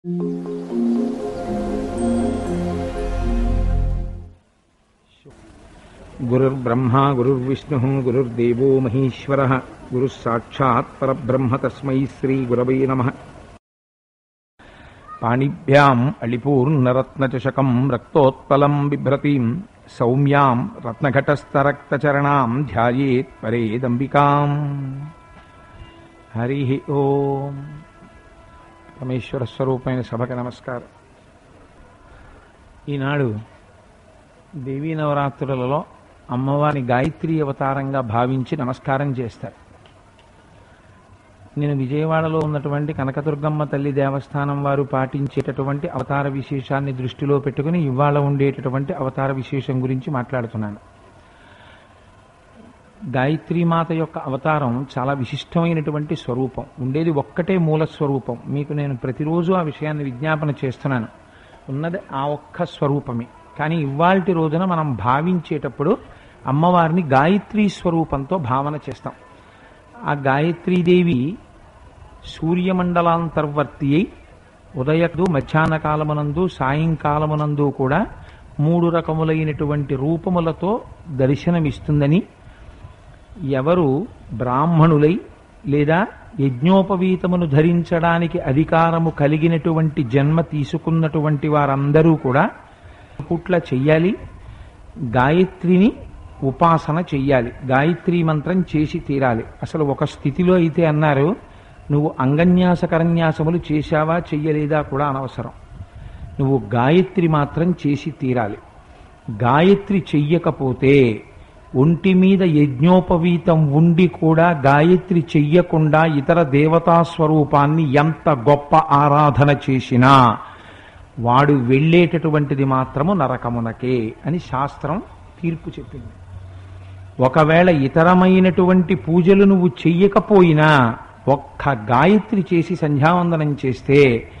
గురుర్బ్రహ్మా గురుర్విష్ణు గురుర్దేవో మహేశ్వర గురుః సాక్షాత్ పరబ్రహ్మ తస్మై శ్రీ గురవై నమ పాణిభ్యాం అళిపూర్ణరత్నచషకం రక్తోత్పలం బిభ్రతీం సౌమ్యాం రత్నఘటస్థరక్తచరణాం ధ్యాయేత్ పరేదంబికాం హరి ఓం పరమేశ్వర స్వరూపమైన సభకు నమస్కారం ఈనాడు దేవీ నవరాత్రులలో అమ్మవారిని గాయత్రి అవతారంగా భావించి నమస్కారం చేస్తారు నేను విజయవాడలో ఉన్నటువంటి కనకదుర్గమ్మ తల్లి దేవస్థానం వారు పాటించేటటువంటి అవతార విశేషాన్ని దృష్టిలో పెట్టుకుని ఇవాళ ఉండేటటువంటి అవతార విశేషం గురించి మాట్లాడుతున్నాను గాయత్రీమాత యొక్క అవతారం చాలా విశిష్టమైనటువంటి స్వరూపం ఉండేది ఒక్కటే మూల స్వరూపం మీకు నేను ప్రతిరోజు ఆ విషయాన్ని విజ్ఞాపన చేస్తున్నాను ఉన్నది ఆ ఒక్క స్వరూపమే కానీ ఇవాల్టి రోజున మనం భావించేటప్పుడు అమ్మవారిని గాయత్రీ స్వరూపంతో భావన చేస్తాం ఆ గాయత్రీదేవి సూర్యమండలాంతర్వర్తి అయి ఉదయకు మధ్యాహ్న కాలమునందు సాయంకాలమునందు కూడా మూడు రకములైనటువంటి రూపములతో దర్శనమిస్తుందని ఎవరు బ్రాహ్మణులై లేదా యజ్ఞోపవీతమును ధరించడానికి అధికారము కలిగినటువంటి జన్మ తీసుకున్నటువంటి వారందరూ కూడా పుట్ల చెయ్యాలి గాయత్రిని ఉపాసన చెయ్యాలి గాయత్రి మంత్రం చేసి తీరాలి అసలు ఒక స్థితిలో అయితే అన్నారు నువ్వు అంగన్యాస కరన్యాసములు చేశావా చెయ్యలేదా కూడా అనవసరం నువ్వు గాయత్రి మాత్రం చేసి తీరాలి గాయత్రి చెయ్యకపోతే ఒంటి మీద యజ్ఞోపవీతం ఉండి కూడా గాయత్రి చెయ్యకుండా ఇతర దేవతా స్వరూపాన్ని ఎంత గొప్ప ఆరాధన చేసినా వాడు వెళ్ళేటటువంటిది మాత్రము నరకమునకే అని శాస్త్రం తీర్పు చెప్పింది ఒకవేళ ఇతరమైనటువంటి పూజలు నువ్వు చెయ్యకపోయినా ఒక్క గాయత్రి చేసి సంధ్యావందనం చేస్తే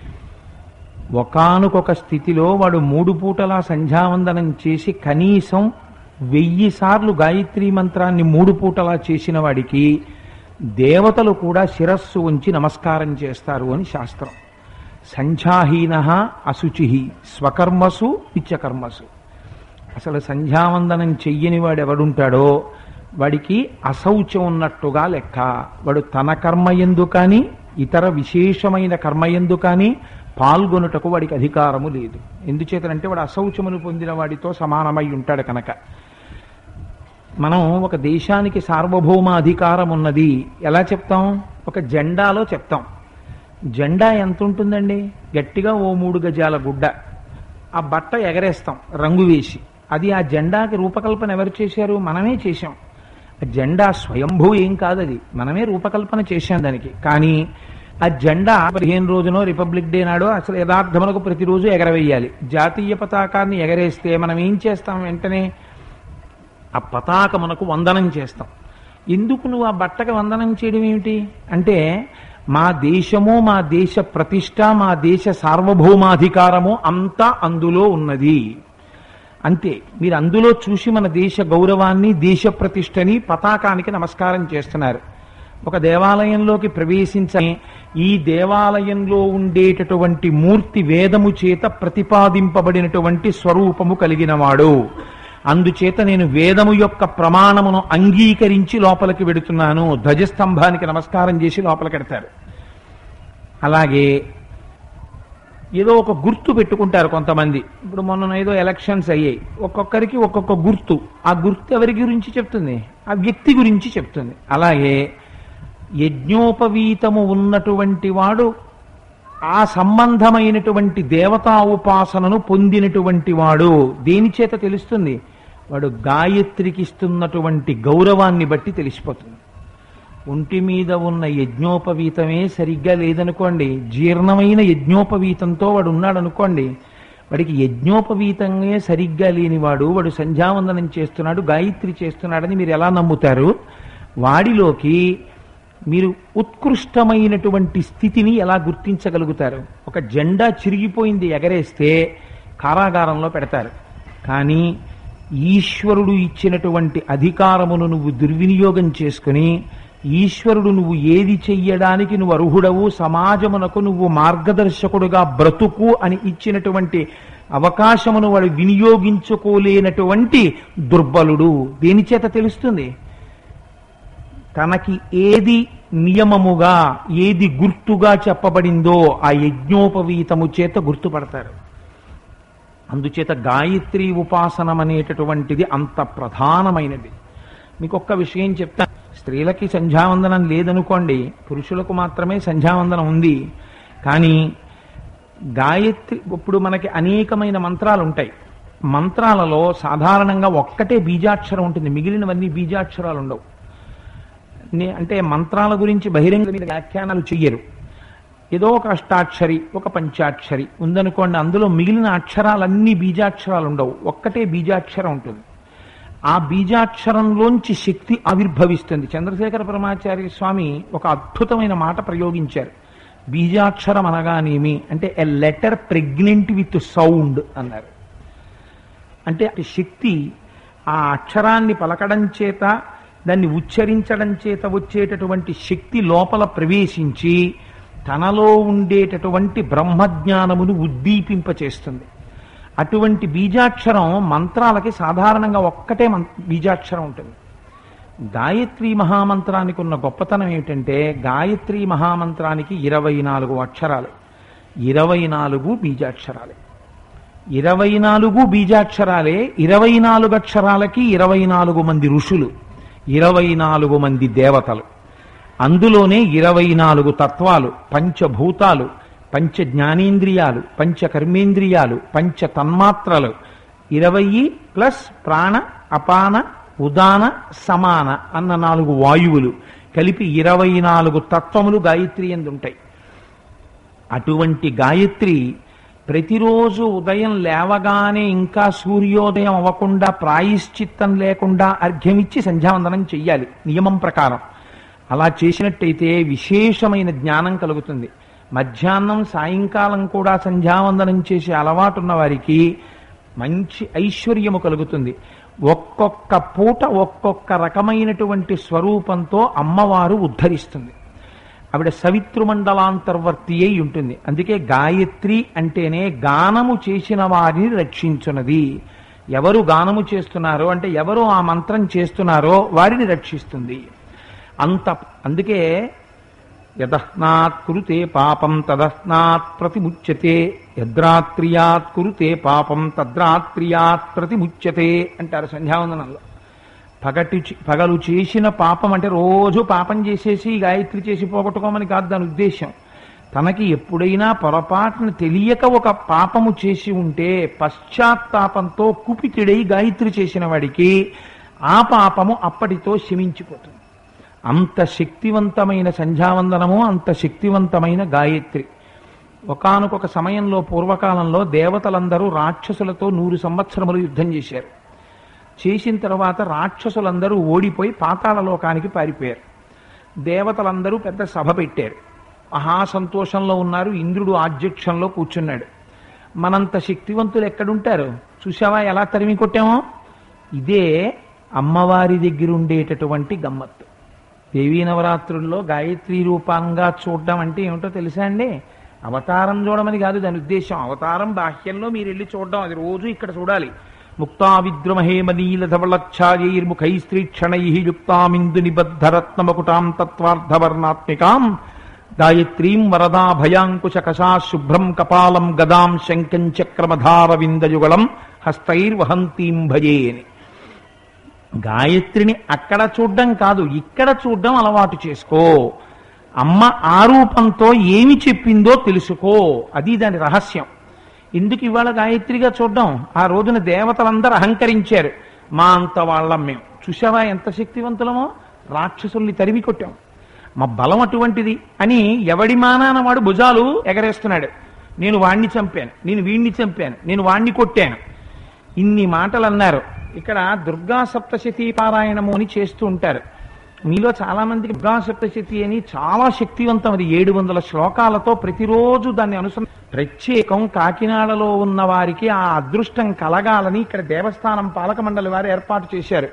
ఒకానొక స్థితిలో వాడు మూడు పూటలా సంధ్యావందనం చేసి కనీసం వెయ్యి సార్లు గాయత్రి మంత్రాన్ని మూడు పూటలా చేసిన వాడికి దేవతలు కూడా శిరస్సు ఉంచి నమస్కారం చేస్తారు అని శాస్త్రం సంధ్యాహీన అశుచి స్వకర్మసు నిత్యకర్మసు అసలు సంధ్యావందనం చెయ్యని వాడు ఎవడుంటాడో వాడికి అశౌచం ఉన్నట్టుగా లెక్క వాడు తన కర్మ ఎందు కానీ ఇతర విశేషమైన కర్మ ఎందు కానీ పాల్గొనుటకు వాడికి అధికారము లేదు ఎందుచేతనంటే వాడు అశౌచమును పొందిన వాడితో సమానమై ఉంటాడు కనుక మనం ఒక దేశానికి సార్వభౌమ అధికారం ఉన్నది ఎలా చెప్తాం ఒక జెండాలో చెప్తాం జెండా ఎంత ఉంటుందండి గట్టిగా ఓ మూడు గజాల గుడ్డ ఆ బట్ట ఎగరేస్తాం రంగు వేసి అది ఆ జెండాకి రూపకల్పన ఎవరు చేశారు మనమే చేశాం ఆ జెండా స్వయంభూ ఏం కాదు అది మనమే రూపకల్పన చేశాం దానికి కానీ ఆ జెండా పదిహేను రోజునో రిపబ్లిక్ డే నాడో అసలు యథార్థములకు ప్రతిరోజు ఎగరవేయాలి జాతీయ పతాకాన్ని ఎగరేస్తే మనం ఏం చేస్తాం వెంటనే ఆ పతాకమునకు వందనం చేస్తాం ఎందుకు నువ్వు ఆ బట్టకు వందనం చేయడం ఏమిటి అంటే మా దేశము మా దేశ ప్రతిష్ట మా దేశ సార్వభౌమాధికారము అంతా అందులో ఉన్నది అంతే మీరు అందులో చూసి మన దేశ గౌరవాన్ని దేశ ప్రతిష్టని పతాకానికి నమస్కారం చేస్తున్నారు ఒక దేవాలయంలోకి ప్రవేశించని ఈ దేవాలయంలో ఉండేటటువంటి మూర్తి వేదము చేత ప్రతిపాదింపబడినటువంటి స్వరూపము కలిగినవాడు అందుచేత నేను వేదము యొక్క ప్రమాణమును అంగీకరించి లోపలికి వెడుతున్నాను ధ్వజస్తంభానికి నమస్కారం చేసి లోపలికి వెడతారు అలాగే ఏదో ఒక గుర్తు పెట్టుకుంటారు కొంతమంది ఇప్పుడు మొన్న ఏదో ఎలక్షన్స్ అయ్యాయి ఒక్కొక్కరికి ఒక్కొక్క గుర్తు ఆ గుర్తు ఎవరి గురించి చెప్తుంది ఆ వ్యక్తి గురించి చెప్తుంది అలాగే యజ్ఞోపవీతము ఉన్నటువంటి వాడు ఆ సంబంధమైనటువంటి దేవతా ఉపాసనను పొందినటువంటి వాడు దేని చేత తెలుస్తుంది వాడు గాయత్రికి ఇస్తున్నటువంటి గౌరవాన్ని బట్టి తెలిసిపోతుంది ఒంటి మీద ఉన్న యజ్ఞోపవీతమే సరిగ్గా లేదనుకోండి జీర్ణమైన యజ్ఞోపవీతంతో వాడు ఉన్నాడు అనుకోండి వాడికి యజ్ఞోపవీతంగా సరిగ్గా లేనివాడు వాడు సంధ్యావందనం చేస్తున్నాడు గాయత్రి చేస్తున్నాడని మీరు ఎలా నమ్ముతారు వాడిలోకి మీరు ఉత్కృష్టమైనటువంటి స్థితిని ఎలా గుర్తించగలుగుతారు ఒక జెండా చిరిగిపోయింది ఎగరేస్తే కారాగారంలో పెడతారు కానీ ఈశ్వరుడు ఇచ్చినటువంటి అధికారమును నువ్వు దుర్వినియోగం చేసుకుని ఈశ్వరుడు నువ్వు ఏది చెయ్యడానికి నువ్వు అర్హుడవు సమాజమునకు నువ్వు మార్గదర్శకుడుగా బ్రతుకు అని ఇచ్చినటువంటి అవకాశమును వాడు వినియోగించుకోలేనటువంటి దుర్బలుడు దేని చేత తెలుస్తుంది తనకి ఏది నియమముగా ఏది గుర్తుగా చెప్పబడిందో ఆ యజ్ఞోపవీతము చేత గుర్తుపడతారు అందుచేత గాయత్రి ఉపాసనం అనేటటువంటిది అంత ప్రధానమైనది మీకు ఒక్క విషయం చెప్తా స్త్రీలకి సంధ్యావందనం లేదనుకోండి పురుషులకు మాత్రమే సంధ్యావందనం ఉంది కానీ గాయత్రి ఇప్పుడు మనకి అనేకమైన మంత్రాలు ఉంటాయి మంత్రాలలో సాధారణంగా ఒక్కటే బీజాక్షరం ఉంటుంది మిగిలినవన్నీ బీజాక్షరాలు ఉండవు నే- అంటే మంత్రాల గురించి బహిరంగ మీద వ్యాఖ్యానాలు చెయ్యరు ఏదో ఒక అష్టాక్షరి ఒక పంచాక్షరి ఉందనుకోండి అందులో మిగిలిన అక్షరాలన్నీ బీజాక్షరాలు ఉండవు ఒక్కటే బీజాక్షరం ఉంటుంది ఆ బీజాక్షరంలోంచి శక్తి ఆవిర్భవిస్తుంది చంద్రశేఖర పరమాచార్య స్వామి ఒక అద్భుతమైన మాట ప్రయోగించారు బీజాక్షరం అనగానేమి అంటే a letter pregnant with sound అన్నారు అంటే అటు శక్తి ఆ అక్షరాన్ని పలకడం చేత దాన్ని ఉచ్చరించడం చేత వచ్చేటటువంటి శక్తి లోపల ప్రవేశించి తనలో ఉండేటటువంటి బ్రహ్మజ్ఞానమును ఉద్దీపింపచేస్తుంది అటువంటి బీజాక్షరం మంత్రాలకి సాధారణంగా ఒక్కటే మం బీజాక్షరం ఉంటుంది గాయత్రి మహామంత్రానికి ఉన్న గొప్పతనం ఏమిటంటే గాయత్రి మహామంత్రానికి ఇరవై నాలుగు అక్షరాలు ఇరవై నాలుగు బీజాక్షరాలే ఇరవై నాలుగు బీజాక్షరాలే ఇరవై నాలుగు అక్షరాలకి ఇరవై నాలుగు మంది ఋషులు ఇరవై నాలుగు మంది దేవతలు అందులోనే ఇరవై నాలుగు తత్వాలు పంచభూతాలు పంచ జ్ఞానేంద్రియాలు పంచ కర్మేంద్రియాలు పంచ తన్మాత్రలు ఇరవై ప్లస్ ప్రాణ అపాన ఉదాన సమాన అన్న నాలుగు వాయువులు కలిపి ఇరవై నాలుగు తత్వములు గాయత్రి ఎందు ఉంటాయి అటువంటి గాయత్రి ప్రతిరోజు ఉదయం లేవగానే ఇంకా సూర్యోదయం అవ్వకుండా ప్రాయశ్చిత్తం లేకుండా అర్ఘ్యమిచ్చి సంధ్యావందనం చెయ్యాలి నియమం ప్రకారం అలా చేసినట్టయితే విశేషమైన జ్ఞానం కలుగుతుంది మధ్యాహ్నం సాయంకాలం కూడా సంధ్యావందనం చేసే అలవాటున్న వారికి మంచి ఐశ్వర్యము కలుగుతుంది ఒక్కొక్క పూట ఒక్కొక్క రకమైనటువంటి స్వరూపంతో అమ్మవారు ఉద్ధరిస్తుంది ఆవిడ సవితృమండలాంతర్వర్తి అయి ఉంటుంది అందుకే గాయత్రి అంటేనే గానము చేసిన వారిని రక్షించున్నది ఎవరు గానము చేస్తున్నారో అంటే ఎవరు ఆ మంత్రం చేస్తున్నారో వారిని రక్షిస్తుంది అంత అందుకే యదహ్నాత్ కురుతే పాపం తదహ్నాత్ ప్రతిముచ్యతే యద్రాత్రియాత్ కురుతే పాపం తద్రాత్రియాత్ ప్రతిముచ్యతే అంటారు సంధ్యావందనంలో పగటి చే- పగలు చేసిన పాపం అంటే రోజు పాపం చేసేసి గాయత్రి చేసి పోగొట్టుకోమని కాదు దాని ఉద్దేశం తనకి ఎప్పుడైనా పొరపాటును తెలియక ఒక పాపము చేసి ఉంటే పశ్చాత్తాపంతో కుపితుడై గాయత్రి చేసిన వాడికి ఆ పాపము అప్పటితో శమించిపోతుంది అంత శక్తివంతమైన సంధ్యావందనము అంత శక్తివంతమైన గాయత్రి ఒకానొక సమయంలో పూర్వకాలంలో దేవతలందరూ రాక్షసులతో నూరు సంవత్సరములు యుద్ధం చేశారు చేసిన తర్వాత రాక్షసులందరూ ఓడిపోయి పాతాళ లోకానికి పారిపోయారు దేవతలందరూ పెద్ద సభ పెట్టారు మహా సంతోషంలో ఉన్నారు ఇంద్రుడు ఆధ్యక్షంలో కూర్చున్నాడు మనంత శక్తివంతులు ఎక్కడుంటారు చూసావా ఎలా తరిమి కొట్టామో ఇదే అమ్మవారి దగ్గర ఉండేటటువంటి గమ్మత్తు దేవీ నవరాత్రుల్లో గాయత్రి రూపంగా చూడడం అంటే ఏమిటో తెలుసా అండి అవతారం చూడమని కాదు దాని ఉద్దేశం అవతారం బాహ్యంలో మీరు వెళ్ళి చూడడం అది రోజు ఇక్కడ చూడాలి ముక్తా విద్రుమహేమనీల ధవళఛాయైర్ముఖై స్త్రీక్షణై యుక్తామిందు నిబద్ధరత్నమకుటాం తత్వార్థవర్ణాత్మికాం గాయత్రీం వరదా భయాంకుశ కషా శుభ్రం కపాలం గదాం శంఖం చక్రమధారవిందయుగళం హస్తైర్వహంతీం భజే అని గాయత్రిని అక్కడ చూడడం కాదు ఇక్కడ చూడడం అలవాటు చేసుకో అమ్మ ఆ రూపంతో ఏమి చెప్పిందో తెలుసుకో అది దాని రహస్యం ఎందుకు ఇవాళ గాయత్రిగా చూడడం ఆ రోజున దేవతలందరూ అహంకరించారు మా అంత వాళ్ళం మేము చూసావా ఎంత శక్తివంతులమో రాక్షసుల్ని తరిమి కొట్టాం మా బలం అటువంటిది అని ఎవడి మానాన వాడు భుజాలు ఎగరేస్తున్నాడు నేను వాణ్ణి చంపాను నేను వీణ్ణి చంపాను నేను వాణ్ణి కొట్టాను ఇన్ని మాటలు అన్నారు ఇక్కడ దుర్గా సప్తశతి పారాయణము అని చేస్తూ ఉంటారు మీలో చాలా మందికి దుర్గా సప్తశతి అని చాలా శక్తివంతం అది ఏడు వందల శ్లోకాలతో ప్రతిరోజు దాన్ని అనుసరి ప్రత్యేకం కాకినాడలో ఉన్న వారికి ఆ అదృష్టం కలగాలని ఇక్కడ దేవస్థానం పాలక మండలి వారు ఏర్పాటు చేశారు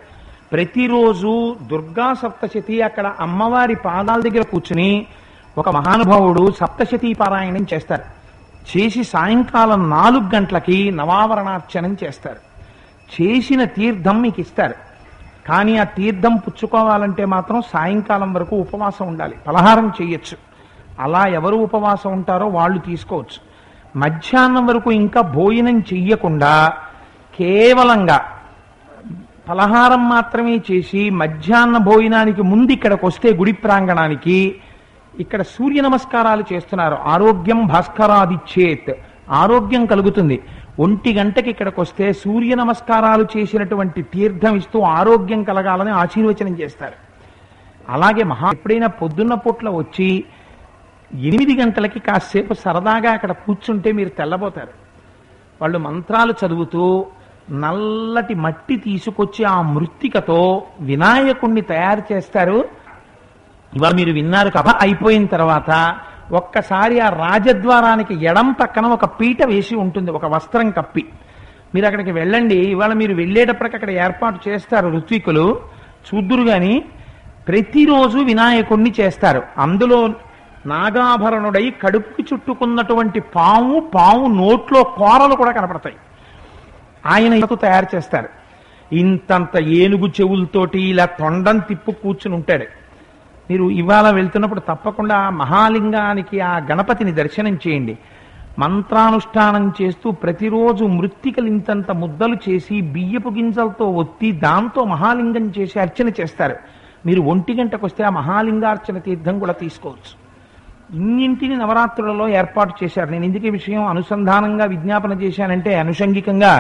ప్రతిరోజు దుర్గా సప్తశతి అక్కడ అమ్మవారి పాదాల దగ్గర కూర్చుని ఒక మహానుభావుడు సప్తశతీ పారాయణం చేస్తారు చేసి సాయంకాలం నాలుగు గంటలకి నవావరణార్చనం చేస్తారు చేసిన తీర్థం మీకు ఇస్తారు కానీ ఆ తీర్థం పుచ్చుకోవాలంటే మాత్రం సాయంకాలం వరకు ఉపవాసం ఉండాలి పలహారం చేయొచ్చు అలా ఎవరు ఉపవాసం ఉంటారో వాళ్ళు తీసుకోవచ్చు మధ్యాహ్నం వరకు ఇంకా భోజనం చెయ్యకుండా కేవలంగా పలహారం మాత్రమే చేసి మధ్యాహ్న భోజనానికి ముందు ఇక్కడికి వస్తే గుడి ప్రాంగణానికి ఇక్కడ సూర్య నమస్కారాలు చేస్తున్నారు ఆరోగ్యం భాస్కరాదిచ్చేత్ ఆరోగ్యం కలుగుతుంది ఒంటి గంటకి ఇక్కడికి వస్తే సూర్య నమస్కారాలు చేసినటువంటి తీర్థం ఇస్తూ ఆరోగ్యం కలగాలని ఆశీర్వచనం చేస్తారు అలాగే మహా ఎప్పుడైనా పొద్దున్న పూట్ల వచ్చి ఎనిమిది గంటలకి కాసేపు సరదాగా అక్కడ కూర్చుంటే మీరు తెల్లబోతారు వాళ్ళు మంత్రాలు చదువుతూ నల్లటి మట్టి తీసుకొచ్చి ఆ మృత్తికతో వినాయకుణ్ణి తయారు చేస్తారు ఇవాళ మీరు విన్నారు కథ అయిపోయిన తర్వాత ఒక్కసారి ఆ రాజద్వారానికి ఎడం పక్కన ఒక పీట వేసి ఉంటుంది ఒక వస్త్రం కప్పి మీరు అక్కడికి వెళ్ళండి ఇవాళ మీరు వెళ్ళేటప్పటికి అక్కడ ఏర్పాటు చేస్తారు ఋత్వికులు చూద్దురు గాని ప్రతిరోజు వినాయకుణ్ణి చేస్తారు అందులో నాగాభరణుడై కడుపుకి చుట్టుకున్నటువంటి పాము పాము నోట్లో కోరలు కూడా కనపడతాయి ఆయన ఇతకు తయారు చేస్తారు ఇంతంత ఏనుగు చెవులతోటి ఇలా తొండం తిప్పు కూర్చుని ఉంటాడు మీరు ఇవాళ వెళ్తున్నప్పుడు తప్పకుండా ఆ మహాలింగానికి ఆ గణపతిని దర్శనం చేయండి మంత్రానుష్ఠానం చేస్తూ ప్రతిరోజు మృత్తికలు ఇంతంత ముద్దలు చేసి బియ్యపు గింజలతో ఒత్తి దాంతో మహాలింగం చేసి అర్చన చేస్తారు మీరు ఒంటి గంటకు వస్తే ఆ మహాలింగార్చన తీర్థం కూడా తీసుకోవచ్చు ఇన్నింటిని నవరాత్రులలో ఏర్పాటు చేశారు నేను ఎందుకు ఈ విషయం అనుసంధానంగా విజ్ఞాపన చేశానంటే అనుషంగికంగా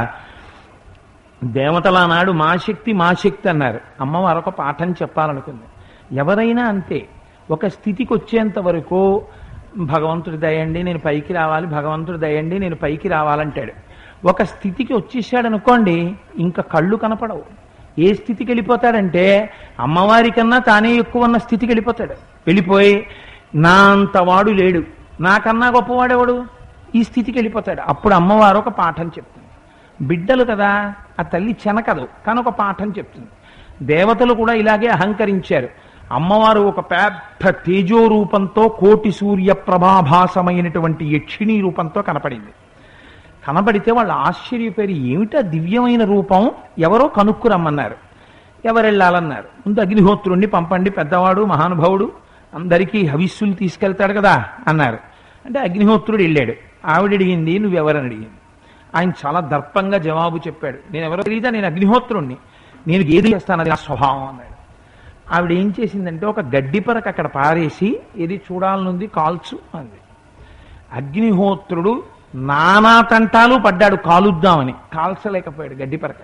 దేవతల నాడు మా శక్తి మా శక్తి అన్నారు అమ్మవారు ఒక పాఠం చెప్పాలనుకుంది ఎవరైనా అంతే ఒక స్థితికి వచ్చేంత వరకు భగవంతుడి దయండి నేను పైకి రావాలి భగవంతుడి దయండి నేను పైకి రావాలంటాడు ఒక స్థితికి వచ్చేసాడు అనుకోండి ఇంకా కళ్ళు కనపడవు ఏ స్థితికి వెళ్ళిపోతాడంటే అమ్మవారి కన్నా తానే ఎక్కువ ఉన్న స్థితికి వెళ్ళిపోతాడు వెళ్ళిపోయి నా అంతవాడు లేడు నాకన్నా గొప్పవాడెవడు ఈ స్థితికి వెళ్ళిపోతాడు అప్పుడు అమ్మవారు ఒక పాఠం చెప్తుంది బిడ్డలు కదా ఆ తల్లి చెనకదు కానీ ఒక పాఠం చెప్తుంది దేవతలు కూడా ఇలాగే అహంకరించారు అమ్మవారు ఒక పెద్ద తేజో రూపంతో కోటి సూర్య ప్రభాభాసమైనటువంటి యక్షిణీ రూపంతో కనపడింది కనబడితే వాళ్ళు ఆశ్చర్యపోయి ఏమిటా దివ్యమైన రూపం ఎవరో కనుక్కురమ్మన్నారు ఎవరు వెళ్ళాలన్నారు ముందు అగ్నిహోత్రుణ్ణి పంపండి పెద్దవాడు మహానుభావుడు అందరికీ హవిస్సులు తీసుకెళ్తాడు కదా అన్నారు అంటే అగ్నిహోత్రుడు వెళ్ళాడు ఆవిడ అడిగింది నువ్వెవరని అడిగింది ఆయన చాలా దర్పంగా జవాబు చెప్పాడు నేను ఎవరో తెలియదా నేను అగ్నిహోత్రుణ్ణి నేను ఏది చేస్తాను అది నా స్వభావం అన్నాడు ఆవిడ ఏం చేసిందంటే ఒక గడ్డి పరక అక్కడ పారేసి ఏది చూడాలనుంది కాల్చు అంది అగ్నిహోత్రుడు నానా తంటాలు పడ్డాడు కాలుద్దామని కాల్చలేకపోయాడు గడ్డి పరక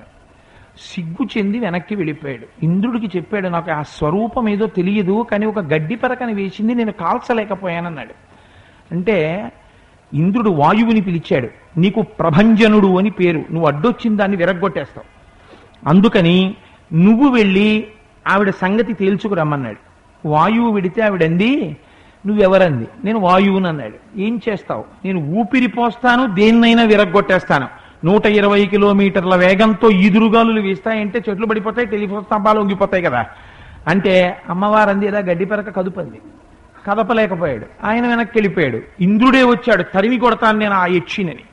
సిగ్గు చెంది వెనక్కి వెళ్ళిపోయాడు ఇంద్రుడికి చెప్పాడు నాకు ఆ స్వరూపం ఏదో తెలియదు కానీ ఒక గడ్డి పరకని వేసింది నేను కాల్చలేకపోయానన్నాడు అంటే ఇంద్రుడు వాయువుని పిలిచాడు నీకు ప్రభంజనుడు అని పేరు నువ్వు అడ్డొచ్చిన దాన్ని విరగ్గొట్టేస్తావు అందుకని నువ్వు వెళ్ళి ఆవిడ సంగతి తేల్చుకురమ్మన్నాడు వాయువు విడితే ఆవిడంది నువ్వెవరంది నేను వాయువుని అన్నాడు ఏం చేస్తావు నేను ఊపిరి పోస్తాను దేన్నైనా విరగ్గొట్టేస్తాను నూట ఇరవై కిలోమీటర్ల వేగంతో ఈదురుగాలులు వీస్తాయంటే చెట్లు పడిపోతాయి టెలిఫోన్ స్తంభాలు ఉంగిపోతాయి కదా అంటే అమ్మవారు అంది ఇలా గడ్డి పరక కదుపంది కదపలేకపోయాడు ఆయన వెనక్కి వెళ్ళిపోయాడు ఇంద్రుడే వచ్చాడు తరిమి కొడతాను నేను ఆ యక్షినని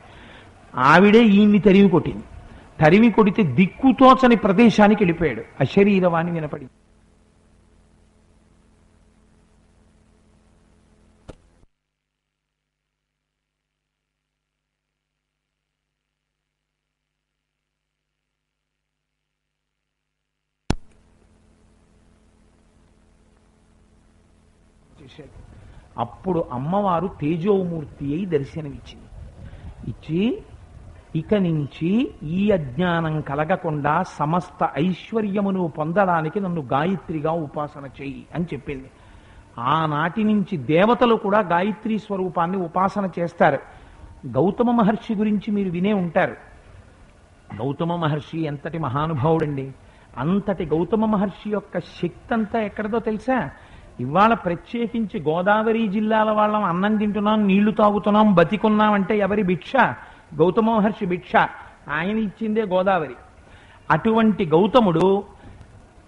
ఆవిడే ఈయన్ని తరిమి కొట్టింది తరిమి కొడితే దిక్కుతోచని ప్రదేశానికి వెళ్ళిపోయాడు అశరీరవాణి వినపడి చేశాడు అప్పుడు అమ్మవారు తేజోమూర్తి అయి దర్శనమిచ్చింది ఇచ్చి ఇక నుంచి ఈ అజ్ఞానం కలగకుండా సమస్త ఐశ్వర్యమును పొందడానికి నన్ను గాయత్రిగా ఉపాసన చెయ్యి అని చెప్పింది ఆనాటి నుంచి దేవతలు కూడా గాయత్రి స్వరూపాన్ని ఉపాసన చేస్తారు గౌతమ మహర్షి గురించి మీరు వినే ఉంటారు గౌతమ మహర్షి ఎంతటి మహానుభావుడండి అంతటి గౌతమ మహర్షి యొక్క శక్తి అంతా ఎక్కడదో తెలుసా ఇవాళ ప్రత్యేకించి గోదావరి జిల్లాల వాళ్ళం అన్నం తింటున్నాం నీళ్లు తాగుతున్నాం బతికున్నాం అంటే ఎవరి భిక్ష గౌతమ మహర్షి భిక్ష ఆయన ఇచ్చిందే గోదావరి అటువంటి గౌతముడు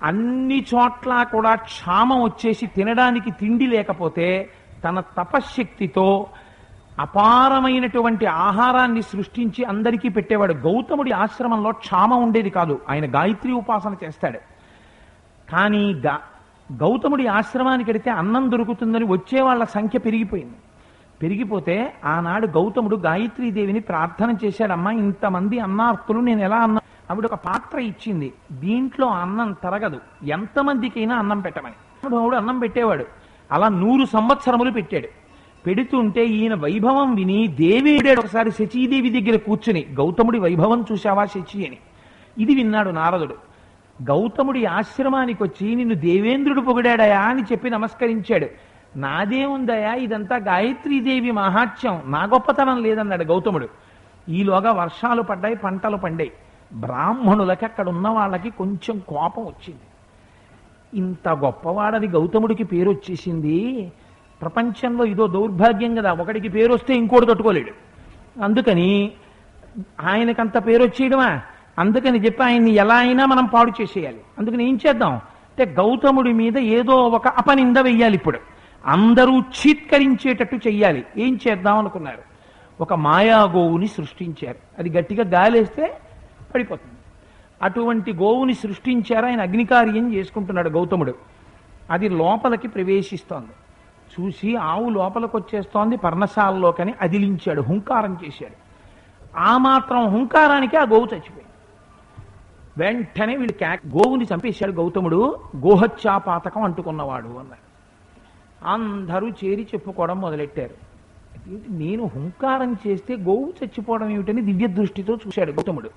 అన్ని చోట్ల కూడా క్షామం వచ్చేసి తినడానికి తిండి లేకపోతే తన తపశ్శక్తితో అపారమైనటువంటి ఆహారాన్ని సృష్టించి అందరికీ పెట్టేవాడు గౌతముడి ఆశ్రమంలో క్షామం ఉండేది కాదు ఆయన గాయత్రి ఉపాసన చేస్తాడు కానీ గా గౌతముడి ఆశ్రమానికి వెడితే అన్నం దొరుకుతుందని వచ్చే వాళ్ళ సంఖ్య పెరిగిపోయింది పెరిగిపోతే ఆనాడు గౌతముడు గాయత్రీదేవిని ప్రార్థన చేశాడమ్మా ఇంతమంది అన్నార్తులు నేను ఎలా అన్నా ఆవిడ ఒక పాత్ర ఇచ్చింది దీంట్లో అన్నం తరగదు ఎంతమందికైనా అన్నం పెట్టమని ఆవిడ అన్నం పెట్టేవాడు అలా నూరు సంవత్సరములు పెట్టాడు పెడుతుంటే ఈయన వైభవం విని దేవి ఒకసారి శచీదేవి దగ్గర కూర్చుని గౌతముడి వైభవం చూశావా శచి అని ఇది విన్నాడు నారదుడు గౌతముడి ఆశ్రమానికి వచ్చి నిన్ను దేవేంద్రుడు పొగిడాడయా అని చెప్పి నమస్కరించాడు నాదేముందయా ఇదంతా గాయత్రీదేవి మహాత్యం నా గొప్పతనం లేదన్నాడు గౌతముడు ఈలోగా వర్షాలు పడ్డాయి పంటలు పండాయి బ్రాహ్మణులకి అక్కడ ఉన్న వాళ్ళకి కొంచెం కోపం వచ్చింది ఇంత గొప్పవాడని గౌతముడికి పేరు వచ్చేసింది ప్రపంచంలో ఇదో దౌర్భాగ్యం కదా ఒకడికి పేరు వస్తే ఇంకోటి తట్టుకోలేడు అందుకని ఆయనకంత పేరు వచ్చేయడమా అందుకని చెప్పి ఆయన్ని ఎలా అయినా మనం పాడు చేసేయాలి అందుకని ఏం చేద్దాం అంటే గౌతముడి మీద ఏదో ఒక అపనింద వెయ్యాలి ఇప్పుడు అందరూ చీత్కరించేటట్టు చెయ్యాలి ఏం చేద్దాం అనుకున్నారు ఒక మాయా గోవుని సృష్టించారు అది గట్టిగా గాలేస్తే పడిపోతుంది అటువంటి గోవుని సృష్టించారు ఆయన అగ్నికార్యం చేసుకుంటున్నాడు గౌతముడు అది లోపలికి ప్రవేశిస్తోంది చూసి ఆవు లోపలికి వచ్చేస్తోంది పర్ణశాలలోకని అదిలించాడు హుంకారం చేశాడు ఆ మాత్రం హుంకారానికి ఆ గోవు చచ్చిపోయింది వెంటనే వీళ్ళు క్యా గోవుని చంపేశాడు గౌతముడు గోహత్యాపాతకం అంటుకున్నవాడు అన్నారు అందరూ చేరి చెప్పుకోవడం మొదలెట్టారు ఏంటి నేను హుంకారం చేస్తే గోవు చచ్చిపోవడం ఏమిటని దివ్య దృష్టితో చూశాడు గౌతముడు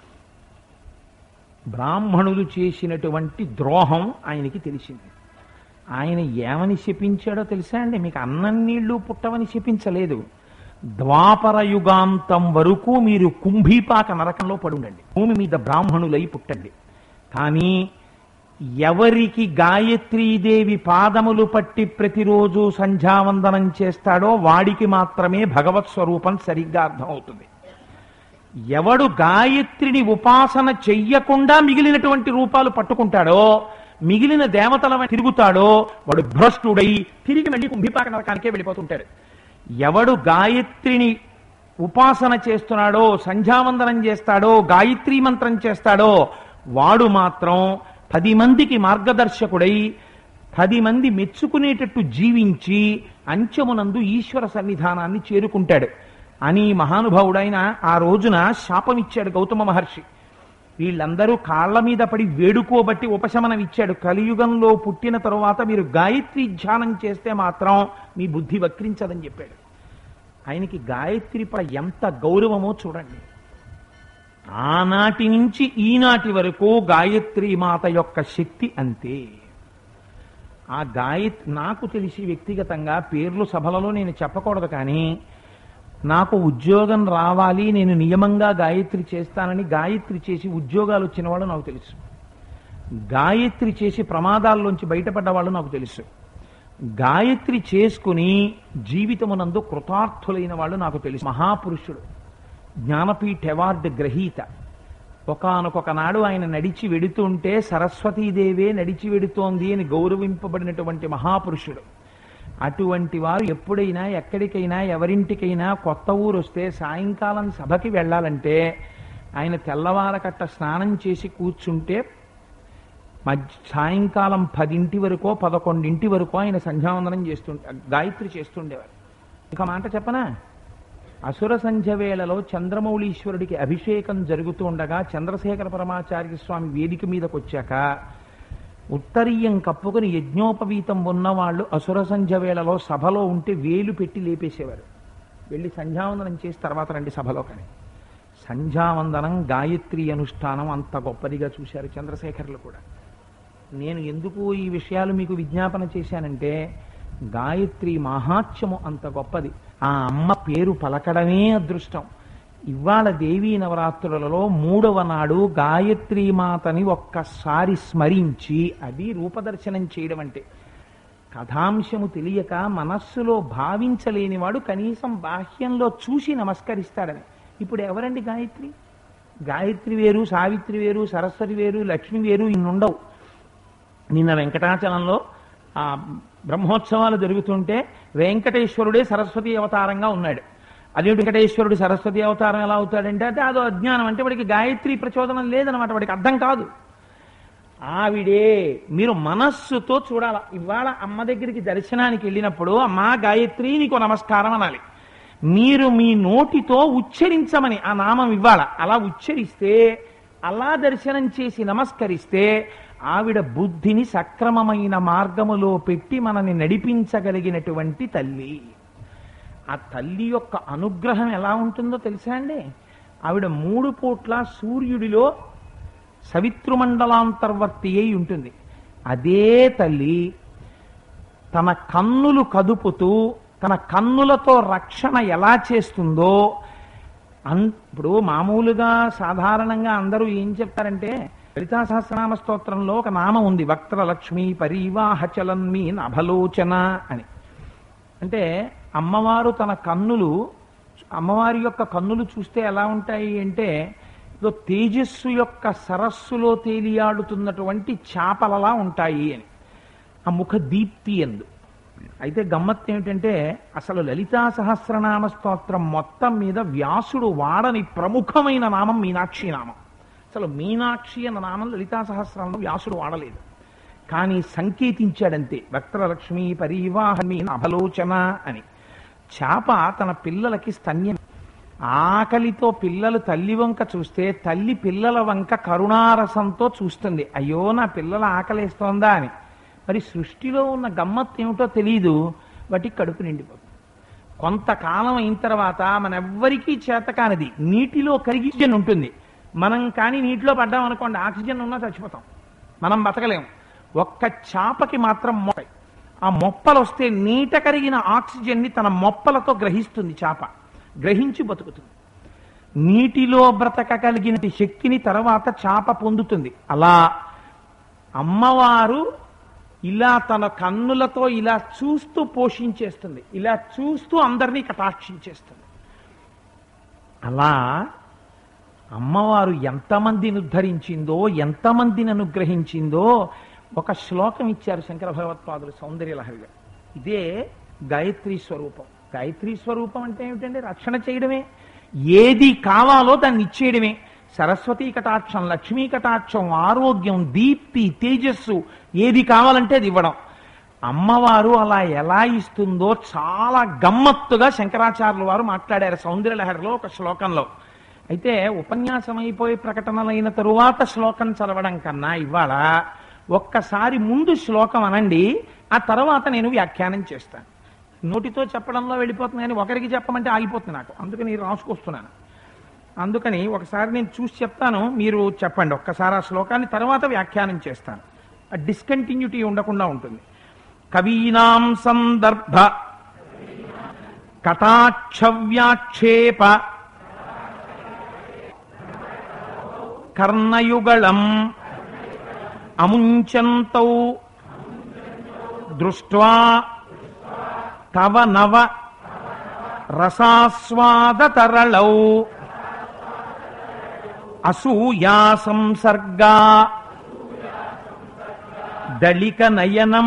బ్రాహ్మణులు చేసినటువంటి ద్రోహం ఆయనకి తెలిసింది ఆయన ఏమని శపించాడో తెలుసా అండి మీకు అన్నం నీళ్లు పుట్టవని శపించలేదు ద్వాపర యుగాంతం వరకు మీరు కుంభీపాక నరకంలో పడుండండి భూమి మీద బ్రాహ్మణులై పుట్టండి కానీ ఎవరికి గాయత్రీదేవి పాదములు పట్టి ప్రతిరోజు సంధ్యావందనం చేస్తాడో వాడికి మాత్రమే భగవత్ స్వరూపం సరిగ్గా అర్థమవుతుంది ఎవడు గాయత్రిని ఉపాసన చెయ్యకుండా మిగిలినటువంటి రూపాలు పట్టుకుంటాడో మిగిలిన దేవతల వెంట తిరుగుతాడో వాడు భ్రష్టుడై తిరిగి మళ్ళీ కుంభిపాక నరకానికే వెళ్ళిపోతుంటాడు ఎవడు గాయత్రిని ఉపాసన చేస్తున్నాడో సంధ్యావందనం చేస్తాడో గాయత్రీ మంత్రం చేస్తాడో వాడు మాత్రం పది మందికి మార్గదర్శకుడై పది మంది మెచ్చుకునేటట్టు జీవించి అంచెమునందు ఈశ్వర సన్నిధానాన్ని చేరుకుంటాడు అని మహానుభావుడైన ఆ రోజున శాపం ఇచ్చాడు గౌతమ మహర్షి వీళ్ళందరూ కాళ్ళ మీద పడి వేడుకోబట్టి ఉపశమనం ఇచ్చాడు కలియుగంలో పుట్టిన తరువాత మీరు గాయత్రి ధ్యానం చేస్తే మాత్రం మీ బుద్ధి వక్రించదని చెప్పాడు ఆయనకి గాయత్రి పై ఎంత గౌరవమో చూడండి ఆనాటి నుంచి ఈనాటి వరకు గాయత్రి మాత యొక్క శక్తి అంతే ఆ గాయత్రి నాకు తెలిసి వ్యక్తిగతంగా పేర్లు సభలలో నేను చెప్పకూడదు కానీ నాకు ఉద్యోగం రావాలి నేను నియమంగా గాయత్రి చేస్తానని గాయత్రి చేసి ఉద్యోగాలు వచ్చిన వాళ్ళు నాకు తెలుసు గాయత్రి చేసి ప్రమాదాల్లోంచి బయటపడ్డ వాళ్ళు నాకు తెలుసు గాయత్రి చేసుకుని జీవితమునందు కృతార్థులైన వాళ్ళు నాకు తెలుసు మహాపురుషుడు జ్ఞానపీఠ అవార్డు గ్రహీత ఒకనొక నాడు ఆయన నడిచి వెడుతుంటే సరస్వతీదేవే నడిచి వెడుతోంది అని గౌరవింపబడినటువంటి మహాపురుషుడు అటువంటి వారు ఎప్పుడైనా ఎక్కడికైనా ఎవరింటికైనా కొత్త ఊరు వస్తే సాయంకాలం సభకి వెళ్ళాలంటే ఆయన తెల్లవారకట్ట స్నానం చేసి కూర్చుంటే మధ్య సాయంకాలం పదింటి వరకో పదకొండింటి వరకో ఆయన సంధ్యావందనం చేస్తుంటే గాయత్రి చేస్తుండేవారు ఇక మాట చెప్పనా అసుర సంధ్య వేళలో చంద్రమౌళీశ్వరుడికి అభిషేకం జరుగుతూ ఉండగా చంద్రశేఖర పరమాచార్య స్వామి వేదిక మీదకి వచ్చాక ఉత్తరీయం కప్పుకుని యజ్ఞోపవీతం ఉన్నవాళ్ళు అసుర సంధ్య వేళలో సభలో ఉంటే వేలు పెట్టి లేపేసేవారు వెళ్ళి సంధ్యావందనం చేసి తర్వాత రండి సభలో కానీ సంధ్యావందనం గాయత్రి అనుష్ఠానం అంత గొప్పదిగా చూశారు చంద్రశేఖర్లు కూడా నేను ఎందుకు ఈ విషయాలు మీకు విజ్ఞాపన చేశానంటే గాయత్రి మహాత్యము అంత గొప్పది ఆ అమ్మ పేరు పలకడమే అదృష్టం ఇవాళ దేవీ నవరాత్రులలో మూడవ నాడు గాయత్రీ మాతని ఒక్కసారి స్మరించి అది రూపదర్శనం చేయడం అంటే కథాంశము తెలియక మనస్సులో భావించలేనివాడు కనీసం బాహ్యంలో చూసి నమస్కరిస్తాడని ఇప్పుడు ఎవరండి గాయత్రి గాయత్రి వేరు సావిత్రి వేరు సరస్వతి వేరు లక్ష్మి వేరు ఇన్నుండవు నిన్న వెంకటాచలంలో ఆ బ్రహ్మోత్సవాలు జరుగుతుంటే వెంకటేశ్వరుడే సరస్వతి అవతారంగా ఉన్నాడు అదే వెంకటేశ్వరుడు సరస్వతి అవతారం ఎలా అవుతాడంటే అంటే అదో అజ్ఞానం అంటే వాడికి గాయత్రి ప్రచోదనం లేదనమాట వాడికి అర్థం కాదు ఆవిడే మీరు మనస్సుతో చూడాల ఇవాళ అమ్మ దగ్గరికి దర్శనానికి వెళ్ళినప్పుడు అమ్మా గాయత్రి నీకు నమస్కారం అనాలి మీరు మీ నోటితో ఉచ్చరించమని ఆ నామం ఇవ్వాల అలా ఉచ్చరిస్తే అలా దర్శనం చేసి నమస్కరిస్తే ఆవిడ బుద్ధిని సక్రమమైన మార్గములో పెట్టి మనని నడిపించగలిగినటువంటి తల్లి ఆ తల్లి యొక్క అనుగ్రహం ఎలా ఉంటుందో తెలుసా అండి ఆవిడ మూడు పూట్ల సూర్యుడిలో సవితృమండలాంతర్వర్తి అయి ఉంటుంది అదే తల్లి తన కన్నులు కదుపుతూ తన కన్నులతో రక్షణ ఎలా చేస్తుందో అన్ ఇప్పుడు మామూలుగా సాధారణంగా అందరూ ఏం చెప్తారంటే లలితా సహస్రనామ స్తోత్రంలో ఒక నామం ఉంది వక్త్రలక్ష్మి పరీవాహచలన్మి నభలోచన అని అంటే అమ్మవారు తన కన్నులు అమ్మవారి యొక్క కన్నులు చూస్తే ఎలా ఉంటాయి అంటే ఏదో తేజస్సు యొక్క సరస్సులో తేలియాడుతున్నటువంటి చేపలలా ఉంటాయి అని ఆ ముఖ దీప్తి ఎందు అయితే గమ్మత్తు ఏమిటంటే అసలు లలితా సహస్రనామ స్తోత్రం మొత్తం మీద వ్యాసుడు వాడని ప్రముఖమైన నామం మీనాక్షి నామం అసలు మీనాక్షి అన్న నామం లలితా సహస్రంలో వ్యాసుడు వాడలేదు కానీ సంకేతించాడంతే వక్త్రలక్ష్మి పరీవాహమి అభలోచన అని చేప తన పిల్లలకి స్తన్యం ఆకలితో పిల్లలు తల్లి వంక చూస్తే తల్లి పిల్లల వంక కరుణారసంతో చూస్తుంది అయ్యో నా పిల్లల ఆకలేస్తోందా అని మరి సృష్టిలో ఉన్న గమ్మత్తు ఏమిటో తెలియదు వాటికి కడుపు నిండిపోతుంది కొంతకాలం అయిన తర్వాత మన ఎవ్వరికీ చేతకానిది నీటిలో కరిగిజన్ ఉంటుంది మనం కానీ నీటిలో పడ్డాం అనుకోండి ఆక్సిజన్ ఉన్నా చచ్చిపోతాం మనం బతకలేం ఒక్క చాపకి మాత్రం మొప్ప ఆ మొప్పలు వస్తే నీట కరిగిన ఆక్సిజన్ని తన మొప్పలతో గ్రహిస్తుంది చాప గ్రహించి బతుకుతుంది నీటిలో బ్రతకగలిగిన శక్తిని తర్వాత చాప పొందుతుంది అలా అమ్మవారు ఇలా తన కన్నులతో ఇలా చూస్తూ పోషించేస్తుంది ఇలా చూస్తూ అందరినీ కటాక్షించేస్తుంది అలా అమ్మవారు ఎంతమందిని ఉద్ధరించిందో ఎంతమందిని అనుగ్రహించిందో ఒక శ్లోకం ఇచ్చారు శంకర భగవత్పాదులు సౌందర్యలహరిగా ఇదే గాయత్రి స్వరూపం గాయత్రి స్వరూపం అంటే ఏమిటంటే రక్షణ చేయడమే ఏది కావాలో దాన్ని ఇచ్చేయడమే సరస్వతీ కటాక్షం లక్ష్మీ కటాక్షం ఆరోగ్యం దీప్తి తేజస్సు ఏది కావాలంటే అది ఇవ్వడం అమ్మవారు అలా ఎలా ఇస్తుందో చాలా గమ్మత్తుగా శంకరాచార్యుల వారు మాట్లాడారు సౌందర్యలహరిలో ఒక శ్లోకంలో అయితే ఉపన్యాసం అయిపోయి ప్రకటనలైన తరువాత శ్లోకం చదవడం కన్నా ఇవాళ ఒక్కసారి ముందు శ్లోకం అనండి ఆ తర్వాత నేను వ్యాఖ్యానం చేస్తాను నోటితో చెప్పడంలో వెళ్ళిపోతుంది కానీ ఒకరికి చెప్పమంటే ఆగిపోతుంది నాకు అందుకని రాసుకొస్తున్నాను అందుకని ఒకసారి నేను చూసి చెప్తాను మీరు చెప్పండి ఒక్కసారి ఆ శ్లోకాన్ని తర్వాత వ్యాఖ్యానం చేస్తాను ఆ డిస్కంటిన్యూటీ ఉండకుండా ఉంటుంది కవీనాం సందర్భ కటాక్ష వ్యాక్షేప కర్ణయుగళం అముంచంతౌ దృష్ట్వా తవ నవ రసాస్వాదతరళౌ అసూయా సంసర్గా దళిక నయనం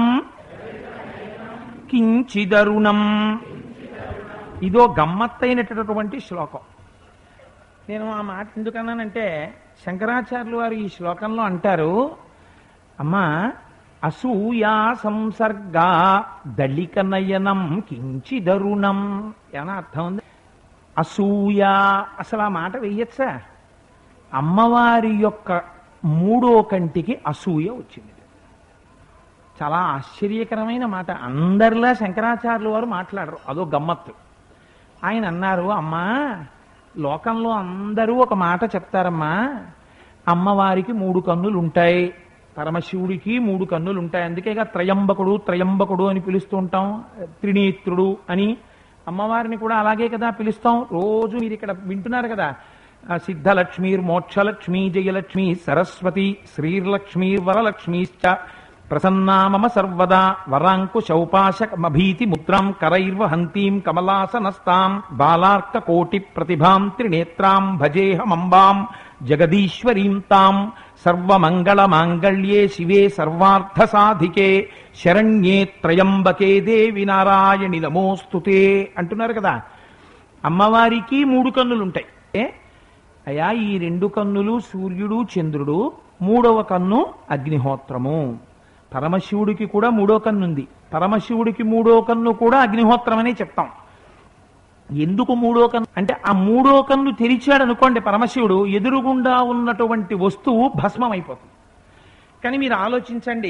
కించిదరుణం ఇదో గమ్మత్తైనటువంటి శ్లోకం నేను ఆ మాట ఎందుకన్నానంటే శంకరాచార్యులు వారు ఈ శ్లోకంలో అంటారు అమ్మా అసూయా సంసర్గా దళిక నయనం కించిదరుణం ఏమైనా అర్థం ఉంది అసూయ అసలు ఆ మాట వెయ్యచ్చా అమ్మవారి యొక్క మూడో కంటికి అసూయ వచ్చింది చాలా ఆశ్చర్యకరమైన మాట అందరిలా శంకరాచార్యులు వారు మాట్లాడరు అదో గమ్మత్తు ఆయన అన్నారు అమ్మా లోకంలో అందరూ ఒక మాట చెప్తారమ్మా అమ్మవారికి మూడు కన్నులు ఉంటాయి పరమశివుడికి మూడు కన్నులు ఉంటాయి అందుకేగా త్రయంబకుడు త్రయంబకుడు అని పిలుస్తూ ఉంటాం త్రినేత్రుడు అని అమ్మవారిని కూడా అలాగే కదా పిలుస్తాం రోజు మీరు ఇక్కడ వింటున్నారు కదా ఆ సిద్ధలక్ష్మీర్ మోక్షలక్ష్మీ జయలక్ష్మి సరస్వతి శ్రీర్లక్ష్మీ వరలక్ష్మీశ్చ ప్రసన్నా మమ సర్వదా వరాంకుశౌపాశకమభీతి ముద్రాం కరైర్వహంతీం కమలాసనస్తాం బాలార్క కోటి ప్రతిభాం త్రినేత్రాం భజేహమంబాం జగదీశ్వరీం తాం సర్వమంగళ మాంగళ్యే శివే సర్వార్థ సాధికే శరణ్యే త్రయంబకే దేవి నారాయణి నమోస్తుతే అంటున్నారు కదా అమ్మవారికి మూడు కన్నులు ఉంటాయి ఏ? అయా ఈ రెండు కన్నులు సూర్యుడు చంద్రుడు మూడవ కన్ను అగ్నిహోత్రము పరమశివుడికి కూడా మూడో కన్ను ఉంది పరమశివుడికి మూడో కన్ను కూడా అగ్నిహోత్రం అనే చెప్తాం ఎందుకు మూడో కన్ను అంటే ఆ మూడో కన్ను తెరిచాడు అనుకోండి పరమశివుడు ఎదురుగుండా ఉన్నటువంటి వస్తువు భస్మం అయిపోతుంది కానీ మీరు ఆలోచించండి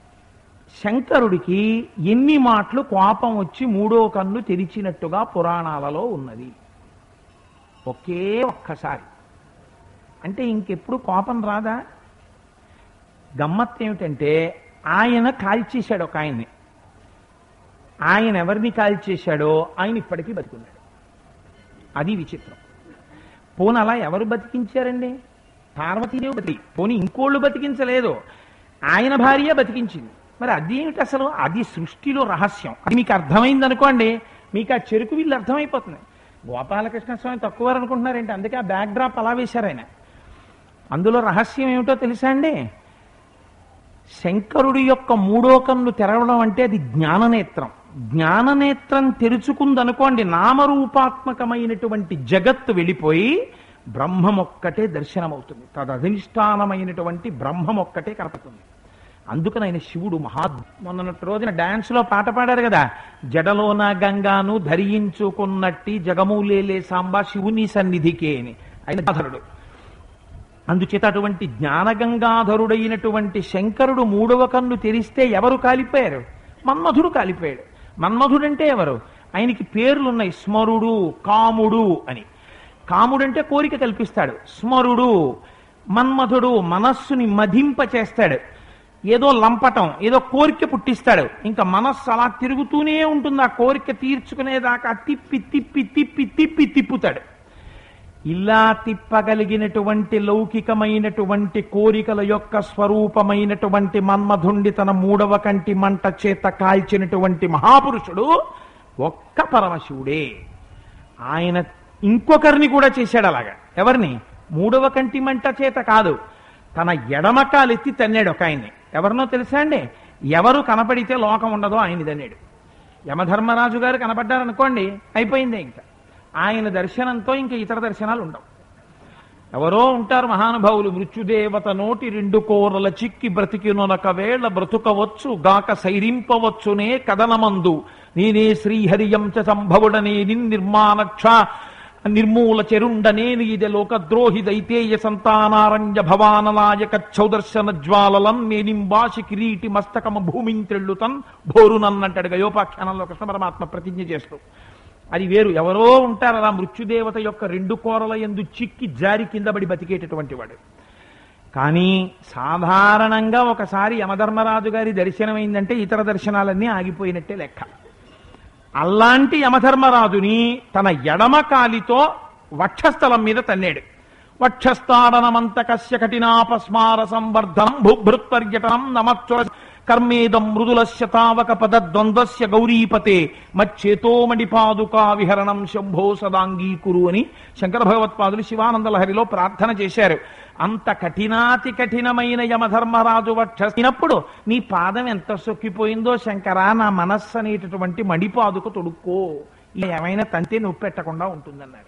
శంకరుడికి ఎన్ని మాటలు కోపం వచ్చి మూడో కన్ను తెరిచినట్టుగా పురాణాలలో ఉన్నది ఒకే ఒక్కసారి అంటే ఇంకెప్పుడు కోపం రాదా గమ్మత్ ఏమిటంటే ఆయన కాల్చేశాడు ఒక ఆయన్ని ఆయన ఎవరిని కాల్చేశాడో ఆయన ఇప్పటికీ బతికున్నాడు అది విచిత్రం పోనీ అలా ఎవరు బతికించారండి పార్వతీదేవి బతికి పోనీ ఇంకోళ్ళు బతికించలేదు ఆయన భార్య బతికించింది మరి అదేమిటి అసలు అది సృష్టిలో రహస్యం అది మీకు అర్థమైంది అనుకోండి మీకు ఆ చెరుకు వీళ్ళు అర్థమైపోతుంది గోపాలకృష్ణ స్వామి తక్కువ అనుకుంటున్నారేంటి అందుకే ఆ బ్యాక్ డ్రాప్ అలా వేశారు ఆయన అందులో రహస్యం ఏమిటో తెలుసా అండి శంకరుడి యొక్క మూడో కన్ను తెరవడం అంటే అది జ్ఞాననేత్రం జ్ఞాననేత్రం తెరుచుకుందనుకోండి నామరూపాత్మకమైనటువంటి జగత్తు వెళ్ళిపోయి బ్రహ్మమొక్కటే దర్శనమవుతుంది తదధిష్టానమైనటువంటి బ్రహ్మమొక్కటే కనపడుతుంది అందుకని ఆయన శివుడు మహా మొన్నటి రోజున డాన్స్ లో పాట పాడారు కదా జడలోన గంగాను ధరించుకున్నట్టి జగమూలేలే సాంబా శివుని సన్నిధికే అని ఆయన ధరుడు అందుచేత అటువంటి జ్ఞానగంగాధరుడైనటువంటి శంకరుడు మూడవ కన్ను తెరిస్తే ఎవరు కాలిపోయారు మన్మధుడు కాలిపోయాడు మన్మధుడంటే ఎవరు ఆయనకి పేర్లున్నాయి స్మరుడు కాముడు అని కాముడంటే కోరిక కల్పిస్తాడు స్మరుడు మన్మధుడు మనస్సుని మధింప చేస్తాడు ఏదో లంపటం ఏదో కోరిక పుట్టిస్తాడు ఇంకా మనస్సు అలా తిరుగుతూనే ఉంటుంది ఆ కోరిక తీర్చుకునేదాకా తిప్పి తిప్పి తిప్పి తిప్పి తిప్పుతాడు ఇలా తిప్పగలిగినటువంటి లౌకికమైనటువంటి కోరికల యొక్క స్వరూపమైనటువంటి మన్మధుండి తన మూడవ కంటి మంట చేత కాల్చినటువంటి మహాపురుషుడు ఒక్క పరమశివుడే ఆయన ఇంకొకరిని కూడా చేశాడు అలాగా ఎవరిని మూడవ కంటి మంట చేత కాదు తన ఎడమ కాలెత్తి తన్నాడు ఒక ఆయన్ని ఎవరినో తెలుసా అండి ఎవరు కనపడితే లోకం ఉండదో ఆయన తన్నాడు యమధర్మరాజు గారు కనపడ్డారనుకోండి అయిపోయిందే ఇంకా ఆయన దర్శనంతో ఇంకా ఇతర దర్శనాలు ఉండవు ఎవరో ఉంటారు మహానుభావులు మృత్యుదేవత నోటి రెండు కోరల చిక్కి బ్రతికినొనక వేళ బ్రతుకవచ్చు గాక సైరింపవచ్చునే కదనమందు నేనే శ్రీహరియంచ సంభవుడనే నిర్మాణక్ష నిర్మూల చెరుండనేని ఇదే లోకద్రోహి దైతేయ సంతానారణ్య భవాననాయక చౌదర్శన జ్వాలలం నేనింబాసి కిరీటి మస్తకమ భూమింత్రెళ్ళుతన్ భోరునన్నంటాడు గయోపాఖ్యానంలో కృష్ణ పరమాత్మ ప్రతిజ్ఞ చేస్తూ అది వేరు ఎవరో ఉంటారు అలా మృత్యుదేవత యొక్క రెండు కోరల ఎందు చిక్కి జారి కింద పడి బతికేటటువంటి వాడు కానీ సాధారణంగా ఒకసారి యమధర్మరాజు గారి దర్శనమైందంటే ఇతర దర్శనాలన్నీ ఆగిపోయినట్టే లెక్క అలాంటి యమధర్మరాజుని తన ఎడమ కాలితో వక్షస్థలం మీద తన్నాడు వక్షస్థాడనమంతకస్య కఠినాపస్మార సంవర్ధనం భూభృత్పర్యటనం నమత్వర కర్మేదం మృదులస్య తావక పద ద్వంద్వస్య గౌరీపతే మచ్చేతోమణి పాదుకా విహరణం శంభో సదాంగీకురు అని శంకర భగవత్పాదులు శివానంద లహరిలో ప్రార్థన చేశారు అంత కఠినాతి కఠినమైన యమధర్మరాజు వక్షినప్పుడు నీ పాదం ఎంత సొక్కిపోయిందో శంకరా నా మనస్సు అనేటటువంటి మణిపాదుక తొడుక్కో ఇలా ఏమైనా తంతే నొప్పి పెట్టకుండా ఉంటుందన్నారు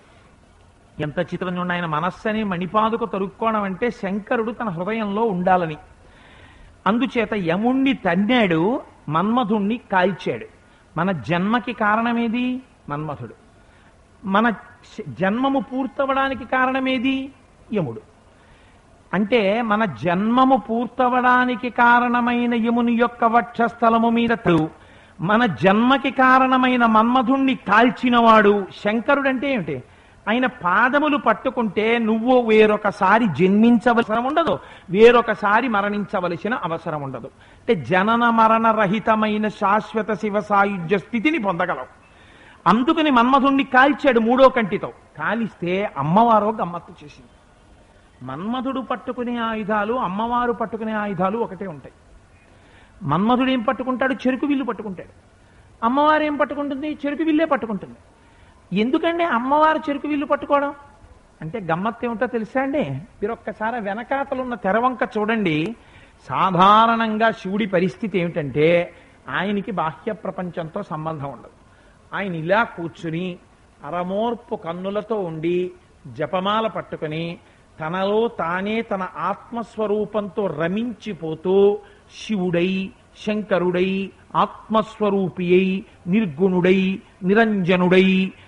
ఎంత చిత్రం చూడండి ఆయన మనస్సని మణిపాదుక తొడుక్కోవడం అంటే శంకరుడు తన హృదయంలో ఉండాలని అందుచేత యముణ్ణి తన్నాడు మన్మధుణ్ణి కాల్చాడు మన జన్మకి కారణమేది మన్మధుడు మన శ- జన్మము పూర్తవడానికి కారణమేది యముడు అంటే మన జన్మము పూర్తవడానికి కారణమైన యముని యొక్క వక్షస్థలము మీద తడు మన జన్మకి కారణమైన మన్మధుణ్ణి కాల్చినవాడు శంకరుడంటే ఏమిటి ఆయన పాదములు పట్టుకుంటే నువ్వు వేరొకసారి జన్మించవలసిన ఉండదు వేరొకసారి మరణించవలసిన అవసరం ఉండదు అంటే జనన మరణ రహితమైన శాశ్వత శివ సాయుధ్య స్థితిని పొందగలవు అందుకని మన్మధుణ్ణి కాల్చాడు మూడో కంటితో కాలిస్తే అమ్మవారో గమ్మత్తు చేసింది మన్మధుడు పట్టుకునే ఆయుధాలు అమ్మవారు పట్టుకునే ఆయుధాలు ఒకటే ఉంటాయి మన్మధుడు ఏం పట్టుకుంటాడు చెరుకు విల్లు పట్టుకుంటాడు అమ్మవారు ఏం పట్టుకుంటుంది చెరుకు విల్లే పట్టుకుంటుంది ఎందుకండి అమ్మవారు చెరుకు విల్లు పట్టుకోవడం అంటే గమ్మత్తు ఏమిటో తెలుసా అండి మీరు ఒక్కసారి వెనకాతలు ఉన్న తెరవంక చూడండి సాధారణంగా శివుడి పరిస్థితి ఏమిటంటే ఆయనకి బాహ్య ప్రపంచంతో సంబంధం ఉండదు ఆయన ఇలా కూర్చుని అరమోర్పు కన్నులతో ఉండి జపమాల పట్టుకొని తనలో తానే తన ఆత్మస్వరూపంతో రమించిపోతూ శివుడై శంకరుడై ఆత్మస్వరూపి అయి నిర్గుణుడై నిరంజనుడై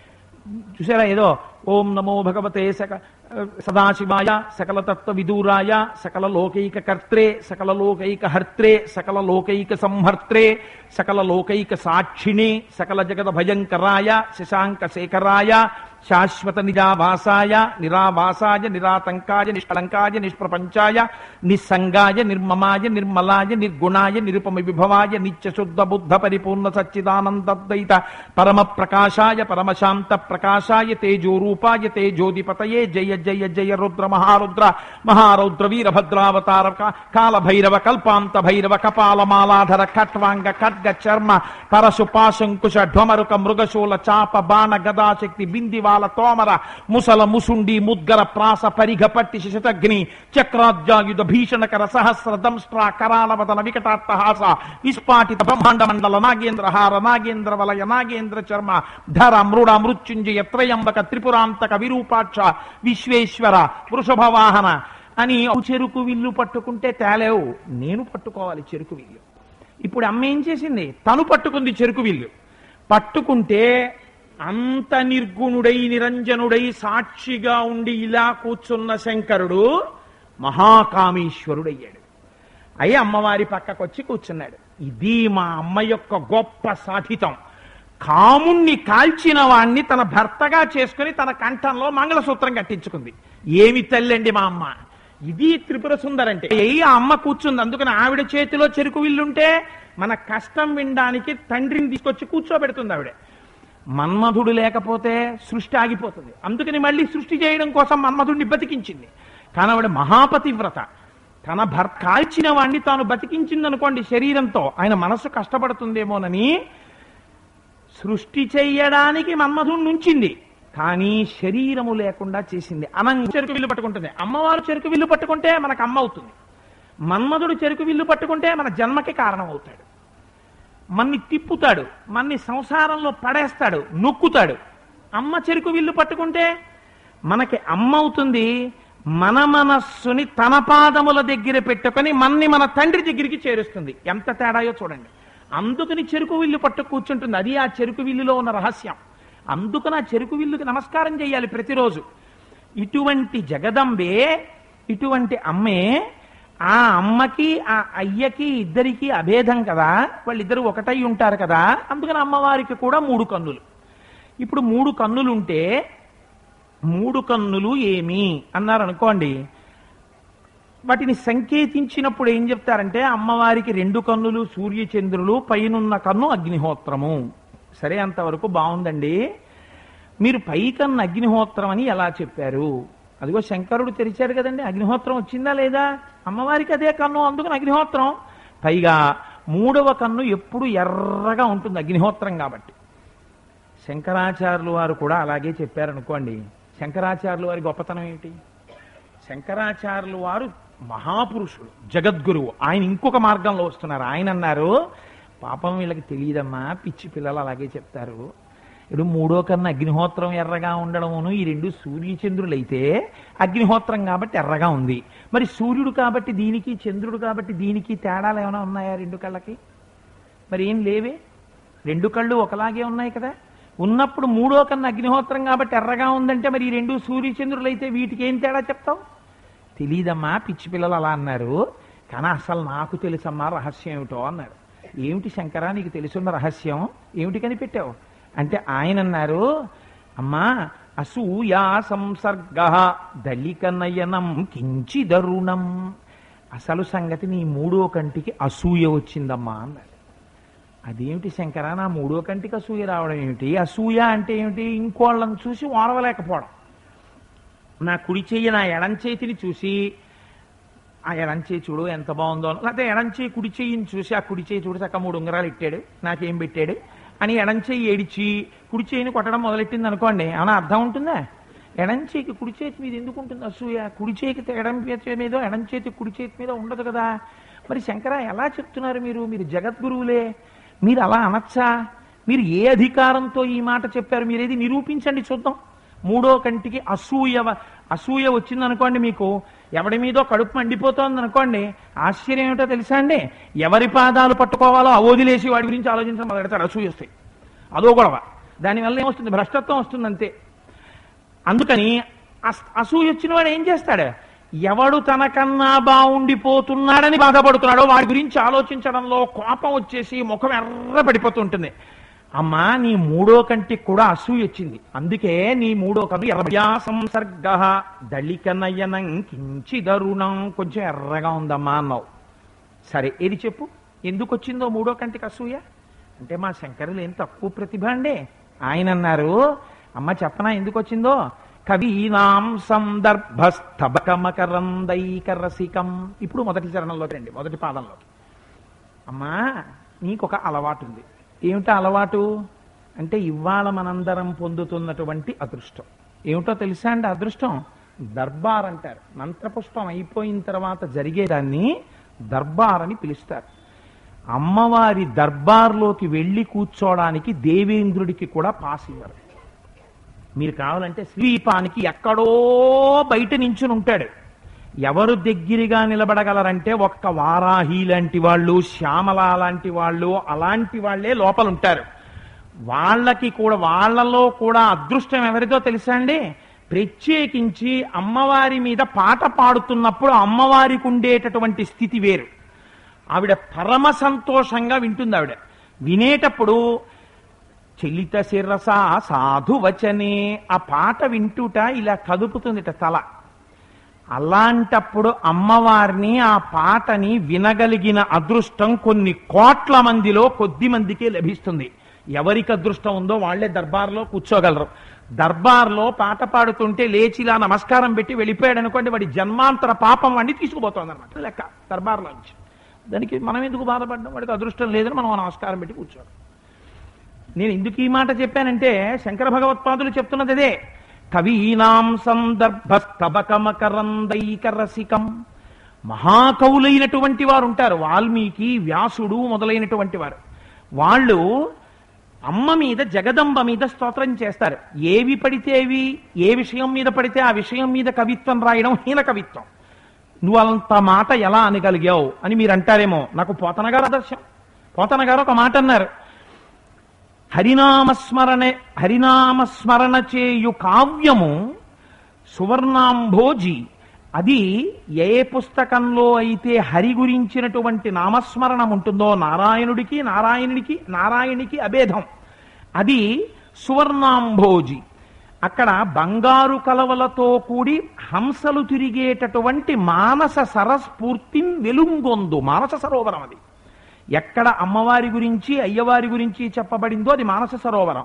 చూసారా ఏదో ఓం నమో భగవతే సక సదాశివాయ సకల తత్వ విదూరాయ సకల లోకైక కర్త్రే సకల లోకైక హర్త్రే సకల లోకైక సంహర్త్రే సకల లోకైక సాక్షిణే సకల జగద భయంకరాయ శశాంక శేఖరాయ శాశ్వత నిజావాసాయ నిరావాసాయ నిరాతంకాయ నిష్కళంకాయ నిష్ప్రపంచాయ నిస్సంగాయ నిర్మమాయ నిర్మలాయ నిర్గుణాయ నిరుపమ విభవాయ నిత్య శుద్ధ బుద్ధ పరిపూర్ణ సచ్చిదానందద్వైత పరమ ప్రకాశాయ పరమశాంత ప్రకాశాయ తేజోరూపాయ తేజోధిపతయే జయ జయ జయ రుద్ర మహారుద్ర మహారౌద్ర వీరభద్రావతార కా- కాల భైరవ కల్పాంత భైరవ కపాలమాలాధర ఖట్వాంగ ఖడ్గ చర్మ పరశు పాశంకుశ ఢొమరుక మృగశూల చాప బాణ గదాశక్తి బిందివాల తోమర ముసల ముసుండి ముద్గర ప్రాస పరిఘ పట్టి శిశతగ్ని చక్రాద్యాయుధ భీషణకర సహస్ర దంష్ట్ర కరాలవదన వికటాట్టహాస విస్పాటిత బ్రహ్మాండ మండల నాగేంద్ర హార నాగేంద్ర వలయ నాగేంద్ర చర్మ ధర మృడ మృత్యుంజయ త్రయంబక త్రిపురాంతక విరూపాక్ష విశ్వేశ్వర వృషభ వాహన అని చెరుకు విల్లు పట్టుకుంటే తేలేవు నేను పట్టుకోవాలి చెరుకు విల్లు ఇప్పుడు అమ్మ ఏం చేసింది తను పట్టుకుంది చెరుకు విల్లు పట్టుకుంటే అంత నిర్గుణుడై నిరంజనుడై సాక్షిగా ఉండి ఇలా కూర్చున్న శంకరుడు మహాకామేశ్వరుడయ్యాడు అయ్యి అమ్మవారి పక్కకొచ్చి కూర్చున్నాడు ఇది మా అమ్మ యొక్క గొప్ప సాధితం కాముణ్ణి కాల్చిన వాణ్ణి తన భర్తగా చేసుకుని తన కంఠంలో మంగళసూత్రం కట్టించుకుంది ఏమి తల్లండి మా అమ్మ ఇది త్రిపుర సుందరంటే ఏ ఆ అమ్మ కూర్చుంది అందుకని ఆవిడ చేతిలో చెరుకు విల్లుంటే మన కష్టం వినడానికి తండ్రిని తీసుకొచ్చి కూర్చోబెడుతుంది ఆవిడ మన్మధుడు లేకపోతే సృష్టి ఆగిపోతుంది అందుకని మళ్ళీ సృష్టి చేయడం కోసం మన్మధుడిని బతికించింది కానీ ఆవిడ మహాపతివ్రత తన భర్త కాల్చిన వాణ్ణి తాను బతికించింది అనుకోండి శరీరంతో ఆయన మనసు కష్టపడుతుందేమోనని సృష్టి చెయ్యడానికి మన్మధుడిని ఉంచింది కానీ శరీరము లేకుండా చేసింది అనంగ చెరుకు విల్లు పట్టుకుంటుంది అమ్మవారు చెరుకు విల్లు పట్టుకుంటే మనకు అమ్మ అవుతుంది మన్మధుడు చెరుకు విల్లు పట్టుకుంటే మన జన్మకి కారణం అవుతాడు మన్ని తిప్పుతాడు మన్ని సంసారంలో పడేస్తాడు నొక్కుతాడు అమ్మ చెరుకు విల్లు పట్టుకుంటే మనకి అమ్మ అవుతుంది మన మనస్సుని తన పాదముల దగ్గర పెట్టుకొని మన్ని మన తండ్రి దగ్గరికి చేరుస్తుంది ఎంత తేడాయో చూడండి అందుకని చెరుకు విల్లు పట్టు కూర్చుంటుంది అది ఆ చెరుకు విల్లులో ఉన్న రహస్యం అందుకని ఆ చెరుకు విల్లుకి నమస్కారం చేయాలి ప్రతిరోజు ఇటువంటి జగదంబే ఇటువంటి అమ్మే ఆ అమ్మకి ఆ అయ్యకి ఇద్దరికి అభేదం కదా వాళ్ళిద్దరు ఒకటై ఉంటారు కదా అందుకని అమ్మవారికి కూడా మూడు కన్నులు ఇప్పుడు మూడు కన్నులుంటే మూడు కన్నులు ఏమి అన్నారు అనుకోండి వాటిని సంకేతించినప్పుడు ఏం చెప్తారంటే అమ్మవారికి రెండు కన్నులు సూర్యచంద్రులు పైనున్న కన్ను అగ్నిహోత్రము సరే అంతవరకు బాగుందండి మీరు పై కన్ను అగ్నిహోత్రం అని ఎలా చెప్పారు అదిగో శంకరుడు తెరిచాడు కదండి అగ్నిహోత్రం వచ్చిందా లేదా అమ్మవారికి అదే కన్ను అందుకని అగ్నిహోత్రం పైగా మూడవ కన్ను ఎప్పుడు ఎర్రగా ఉంటుంది అగ్నిహోత్రం కాబట్టి శంకరాచార్యులు వారు కూడా అలాగే చెప్పారనుకోండి శంకరాచార్యులు వారి గొప్పతనం ఏంటి శంకరాచార్యులు వారు మహాపురుషుడు జగద్గురువు ఆయన ఇంకొక మార్గంలో వస్తున్నారు ఆయన అన్నారు పాపం వీళ్ళకి తెలియదమ్మా పిచ్చి పిల్లలు అలాగే చెప్తారు ఇప్పుడు మూడో కన్నా అగ్నిహోత్రం ఎర్రగా ఉండడమును ఈ రెండు సూర్యచంద్రులైతే అగ్నిహోత్రం కాబట్టి ఎర్రగా ఉంది మరి సూర్యుడు కాబట్టి దీనికి చంద్రుడు కాబట్టి దీనికి తేడాలు ఏమైనా ఉన్నాయా రెండు కళ్ళకి మరి ఏం లేవే రెండు కళ్ళు ఒకలాగే ఉన్నాయి కదా ఉన్నప్పుడు మూడో కన్నా అగ్నిహోత్రం కాబట్టి ఎర్రగా ఉందంటే మరి ఈ రెండు సూర్యచంద్రులు అయితే వీటికి ఏం తేడా చెప్తావు తెలీదమ్మా పిచ్చి పిల్లలు అలా అన్నారు కానీ అసలు నాకు తెలుసమ్మా రహస్యం ఏమిటో అన్నారు ఏమిటి శంకరా నీకు తెలుసున్న రహస్యం ఏమిటి కనిపెట్టావు అంటే ఆయన అన్నారు అమ్మా అసూయా సంసర్గ దళిక నయనం కించిదరుణం అసలు సంగతి నీ మూడో కంటికి అసూయ వచ్చిందమ్మా అన్నారు అదేమిటి శంకర నా మూడో కంటికి అసూయ రావడం ఏమిటి అసూయ అంటే ఏమిటి ఇంకోళ్ళని చూసి ఓడవలేకపోవడం నా కుడి చెయ్యి నా ఎడం చేతిని చూసి ఆ ఎడం చేయి చూడు ఎంత బాగుందో లేకపోతే ఎడం చేయి కుడి చెయ్యిని చూసి ఆ కుడి చేయి చూడు చక్క మూడు ఉంగరాలు ఇట్టాడు నాకేం పెట్టాడు అని ఎడం చెయ్యి ఏడిచి కుడి చేయిని కొట్టడం మొదలెట్టింది అనుకోండి ఏమైనా అర్థం ఉంటుందా ఎడం చేతి కుడి చేతి మీద ఎందుకు ఉంటుంది అసూయ కుడి చేతి ఎడం చేతి మీద ఎడం చేతి కుడి చేతి మీద ఉండదు కదా మరి శంకర ఎలా చెప్తున్నారు మీరు మీరు జగద్గురువులే మీరు అలా అనొచ్చా మీరు ఏ అధికారంతో ఈ మాట చెప్పారు మీరు ఏది నిరూపించండి చూద్దాం మూడో కంటికి అసూయ వ- అసూయ వచ్చింది అనుకోండి మీకు ఎవడి మీదో కడుపు మండిపోతోంది అనుకోండి ఆశ్చర్యం ఏమిటో తెలుసా అండి ఎవరి పాదాలు పట్టుకోవాలో ఆ వదిలేసి వాడి గురించి ఆలోచించడం మొదలెడతాడు అసూయ వస్తాయి అదో గొడవ దానివల్ల ఏమొస్తుంది భ్రష్టత్వం వస్తుంది అంతే అందుకని అస్- అసూయ వచ్చిన వాడు ఏం చేస్తాడు ఎవడు తనకన్నా బాగుండిపోతున్నాడని బాధపడుతున్నాడో వాడి గురించి ఆలోచించడంలో కోపం వచ్చేసి ముఖం ఎర్ర పడిపోతుంటుంది అమ్మా నీ మూడో కంటికి కూడా అసూయ వచ్చింది అందుకే నీ మూడో కన్ను ఎర్రబ్యా సంసర్గ దళిక నయనం కించిదరుణం కొంచెం ఎర్రగా ఉందమ్మా అన్నావు సరే ఏది చెప్పు ఎందుకు వచ్చిందో మూడో కంటికి అసూయ అంటే మా శంకరులు ఏం తక్కువ ప్రతిభ అండి ఆయన అన్నారు అమ్మ చెప్పనా ఎందుకు వచ్చిందో కవీనాం సందర్భస్తబకమకరందైక రసికం ఇప్పుడు మొదటి చరణంలోకి రండి మొదటి పాదంలో అమ్మా నీకొక అలవాటు ఉంది ఏమిటా అలవాటు అంటే ఇవాళ మనందరం పొందుతున్నటువంటి అదృష్టం ఏమిటో తెలుసా అండి అదృష్టం దర్బార్ అంటారు మంత్రపుష్పం అయిపోయిన తర్వాత జరిగేదాన్ని దర్బార్ అని పిలుస్తారు అమ్మవారి దర్బార్లోకి వెళ్ళి కూర్చోవడానికి దేవేంద్రుడికి కూడా పాస్ ఇవ్వరు మీరు కావాలంటే శ్రీపానికి ఎక్కడో బయట నించుని ఉంటాడు ఎవరు దగ్గరగా నిలబడగలరంటే ఒక్క వారాహి లాంటి వాళ్ళు శ్యామల లాంటి వాళ్ళు అలాంటి వాళ్ళే లోపల ఉంటారు వాళ్ళకి కూడా వాళ్ళలో కూడా అదృష్టం ఎవరిదో తెలుసా అండి ప్రత్యేకించి అమ్మవారి మీద పాట పాడుతున్నప్పుడు అమ్మవారికి ఉండేటటువంటి స్థితి వేరు ఆవిడ పరమ సంతోషంగా వింటుంది ఆవిడ వినేటప్పుడు చెలిత శిరస సాధు వచనే ఆ పాట వింటుట ఇలా కదుపుతుందిట తల అలాంటప్పుడు అమ్మవారిని ఆ పాటని వినగలిగిన అదృష్టం కొన్ని కోట్ల మందిలో కొద్ది మందికే లభిస్తుంది ఎవరికి అదృష్టం ఉందో వాళ్లే దర్బార్లో కూర్చోగలరు దర్బార్లో పాట పాడుతుంటే లేచిలా నమస్కారం పెట్టి వెళ్ళిపోయాడు అనుకోండి వాడి జన్మాంతర పాపం వాడిని తీసుకుపోతుంది అనమాట లెక్క దర్బార్లో నుంచి దానికి మనం ఎందుకు బాధపడ్డాం వాడికి అదృష్టం లేదని మనం నమస్కారం పెట్టి కూర్చోడం నేను ఎందుకు ఈ మాట చెప్పానంటే శంకర భగవత్పాదులు చెప్తున్నది అదే కవీనాం సందర్భస్తబకమకరందైక రసికం మహాకవులైనటువంటి వారు ఉంటారు వాల్మీకి వ్యాసుడు మొదలైనటువంటి వారు వాళ్ళు అమ్మ మీద జగదంబ మీద స్తోత్రం చేస్తారు ఏవి పడితే అవి ఏ విషయం మీద పడితే ఆ విషయం మీద కవిత్వం రాయడం హీన కవిత్వం నువ్వు అంత మాట ఎలా అనగలిగావు అని మీరు అంటారేమో నాకు పోతన గారు ఆదర్శం పోతన గారు ఒక మాట అన్నారు హరినామస్మరణ హరినామస్మరణ చేయు కావ్యము సువర్ణాంభోజి అది ఏ పుస్తకంలో అయితే హరి గురించినటువంటి నామస్మరణం ఉంటుందో నారాయణుడికి నారాయణుడికి నారాయణికి అభేదం అది సువర్ణాంభోజి అక్కడ బంగారు కలవలతో కూడి హంసలు తిరిగేటటువంటి మానస సరస్ఫూర్తి వెలుంగొందు మానస సరోవరం అది ఎక్కడ అమ్మవారి గురించి అయ్యవారి గురించి చెప్పబడిందో అది మానస సరోవరం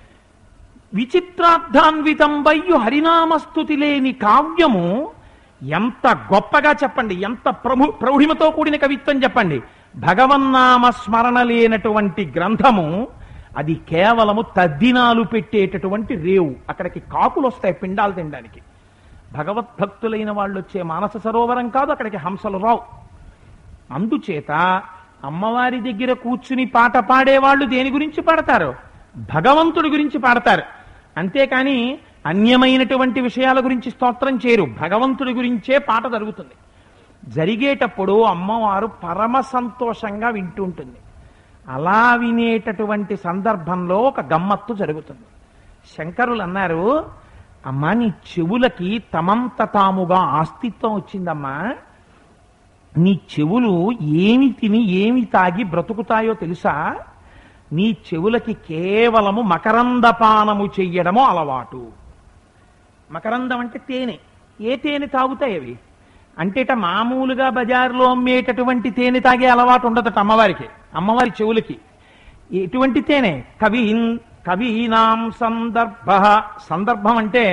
విచిత్రార్థాన్వితం వయ్యు హరినామస్తుతి లేని కావ్యము ఎంత గొప్పగా చెప్పండి ఎంత ప్రభు ప్రౌఢిమతో కూడిన కవిత్వం చెప్పండి భగవన్నామ స్మరణ లేనటువంటి గ్రంథము అది కేవలము తద్దినాలు పెట్టేటటువంటి రేవు అక్కడికి కాకులు వస్తాయి పిండాలు తినడానికి భగవద్భక్తులైన వాళ్ళు వచ్చే మానస సరోవరం కాదు అక్కడికి హంసలు రావు అందుచేత అమ్మవారి దగ్గర కూర్చుని పాట పాడేవాళ్ళు దేని గురించి పాడతారు భగవంతుడి గురించి పాడతారు అంతేకాని అన్యమైనటువంటి విషయాల గురించి స్తోత్రం చేయరు భగవంతుడి గురించే పాట జరుగుతుంది జరిగేటప్పుడు అమ్మవారు పరమ సంతోషంగా వింటూ ఉంటుంది అలా వినేటటువంటి సందర్భంలో ఒక గమ్మత్తు జరుగుతుంది శంకరులు అన్నారు అమ్మా నీ చెవులకి తమంత తాముగా ఆస్తిత్వం వచ్చిందమ్మా నీ చెవులు ఏమి తిని ఏమి తాగి బ్రతుకుతాయో తెలుసా నీ చెవులకి కేవలము మకరందపానము చెయ్యడము అలవాటు మకరందం అంటే తేనె ఏ తేనె తాగుతాయి అవి అంటేట మామూలుగా బజారులో అమ్మేటటువంటి తేనె తాగే అలవాటు ఉండదట అమ్మవారికి అమ్మవారి చెవులకి ఎటువంటి తేనె కవి కవీనాం సందర్భ సందర్భం అంటే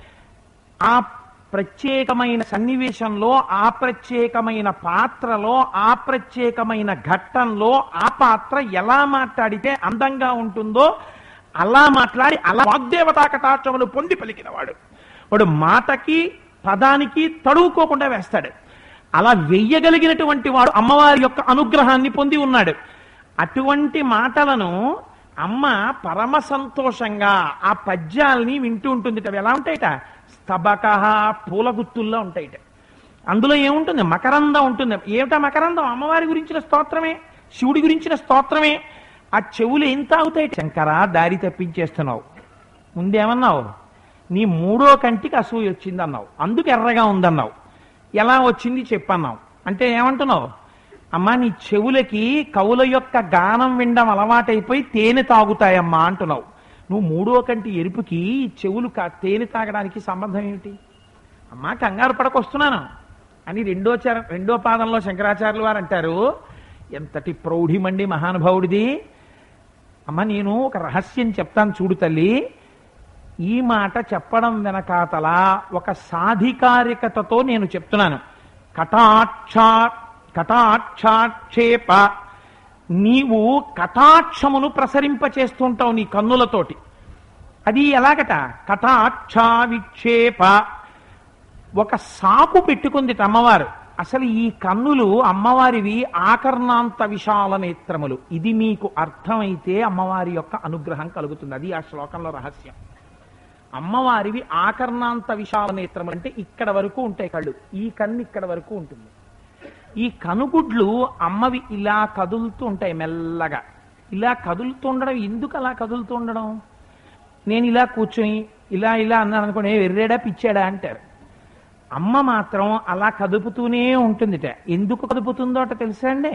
ఆ ప్రత్యేకమైన సన్నివేశంలో ఆ ప్రత్యేకమైన పాత్రలో ఆ ప్రత్యేకమైన ఘట్టంలో ఆ పాత్ర ఎలా మాట్లాడితే అందంగా ఉంటుందో అలా మాట్లాడి అలా వాగ్దేవతా కటాక్షములు పొంది పలికినవాడు వాడు మాటకి పదానికి తడువుకోకుండా వేస్తాడు అలా వెయ్యగలిగినటువంటి వాడు అమ్మవారి యొక్క అనుగ్రహాన్ని పొంది ఉన్నాడు అటువంటి మాటలను అమ్మ పరమ సంతోషంగా ఆ పద్యాల్ని వింటూ ఉంటుంది అవి ఎలా ఉంటాయిట స్తబక పూల గుత్తుల్లో ఉంటాయిట అందులో ఏముంటుంది మకరందం ఉంటుంది ఏమిటా మకరందం అమ్మవారి గురించిన స్తోత్రమే శివుడి గురించిన స్తోత్రమే ఆ చెవులు ఏం తాగుతాయి శంకరా దారి తప్పించేస్తున్నావు ముందేమన్నావు నీ మూడో కంటికి అసూయ వచ్చింది అన్నావు అందుకు ఎర్రగా ఉందన్నావు ఎలా వచ్చింది చెప్పన్నావు అంటే ఏమంటున్నావు అమ్మా నీ చెవులకి కవుల యొక్క గానం వినడం అలవాటైపోయి తేనె తాగుతాయమ్మా అంటున్నావు నువ్వు మూడో కంటి ఎరుపుకి ఈ చెవులు కా- తేనె తాగడానికి సంబంధం ఏమిటి అమ్మా కంగారు పడకొస్తున్నాను అని రెండో చర రెండో పాదంలో శంకరాచార్యులు వారు అంటారు ఎంతటి ప్రౌఢిమండి మహానుభావుడిది అమ్మ నేను ఒక రహస్యం చెప్తాను చూడు తల్లి ఈ మాట చెప్పడం వెనకాతల ఒక సాధికారికతతో నేను చెప్తున్నాను కటాక్ష కటాక్షాక్షేప నీవు కటాక్షమును ప్రసరింపచేస్తుంటావు నీ కన్నులతోటి అది ఎలాగట కటాక్ష విక్షేప ఒక సాకు పెట్టుకుంది అమ్మవారు అసలు ఈ కన్నులు అమ్మవారివి ఆకర్ణాంత విశాల నేత్రములు ఇది మీకు అర్థమైతే అమ్మవారి యొక్క అనుగ్రహం కలుగుతుంది అది ఆ శ్లోకంలో రహస్యం అమ్మవారివి ఆకర్ణాంత విశాల నేత్రములు అంటే ఇక్కడ వరకు ఉంటాయి కళ్ళు ఈ కన్ను ఇక్కడ వరకు ఉంటుంది ఈ కనుగుడ్లు అమ్మవి ఇలా కదులుతూ ఉంటాయి మెల్లగా ఇలా కదులుతూ ఉండడం ఎందుకు అలా కదులుతూ ఉండడం నేను ఇలా కూర్చొని ఇలా ఇలా అన్నాను అనుకోండి "ఏ, వెర్రేడా పిచ్చాడా అంటారు అమ్మ మాత్రం అలా కదుపుతూనే ఉంటుందిట ఎందుకు కదుపుతుందో అట తెలుసా అండి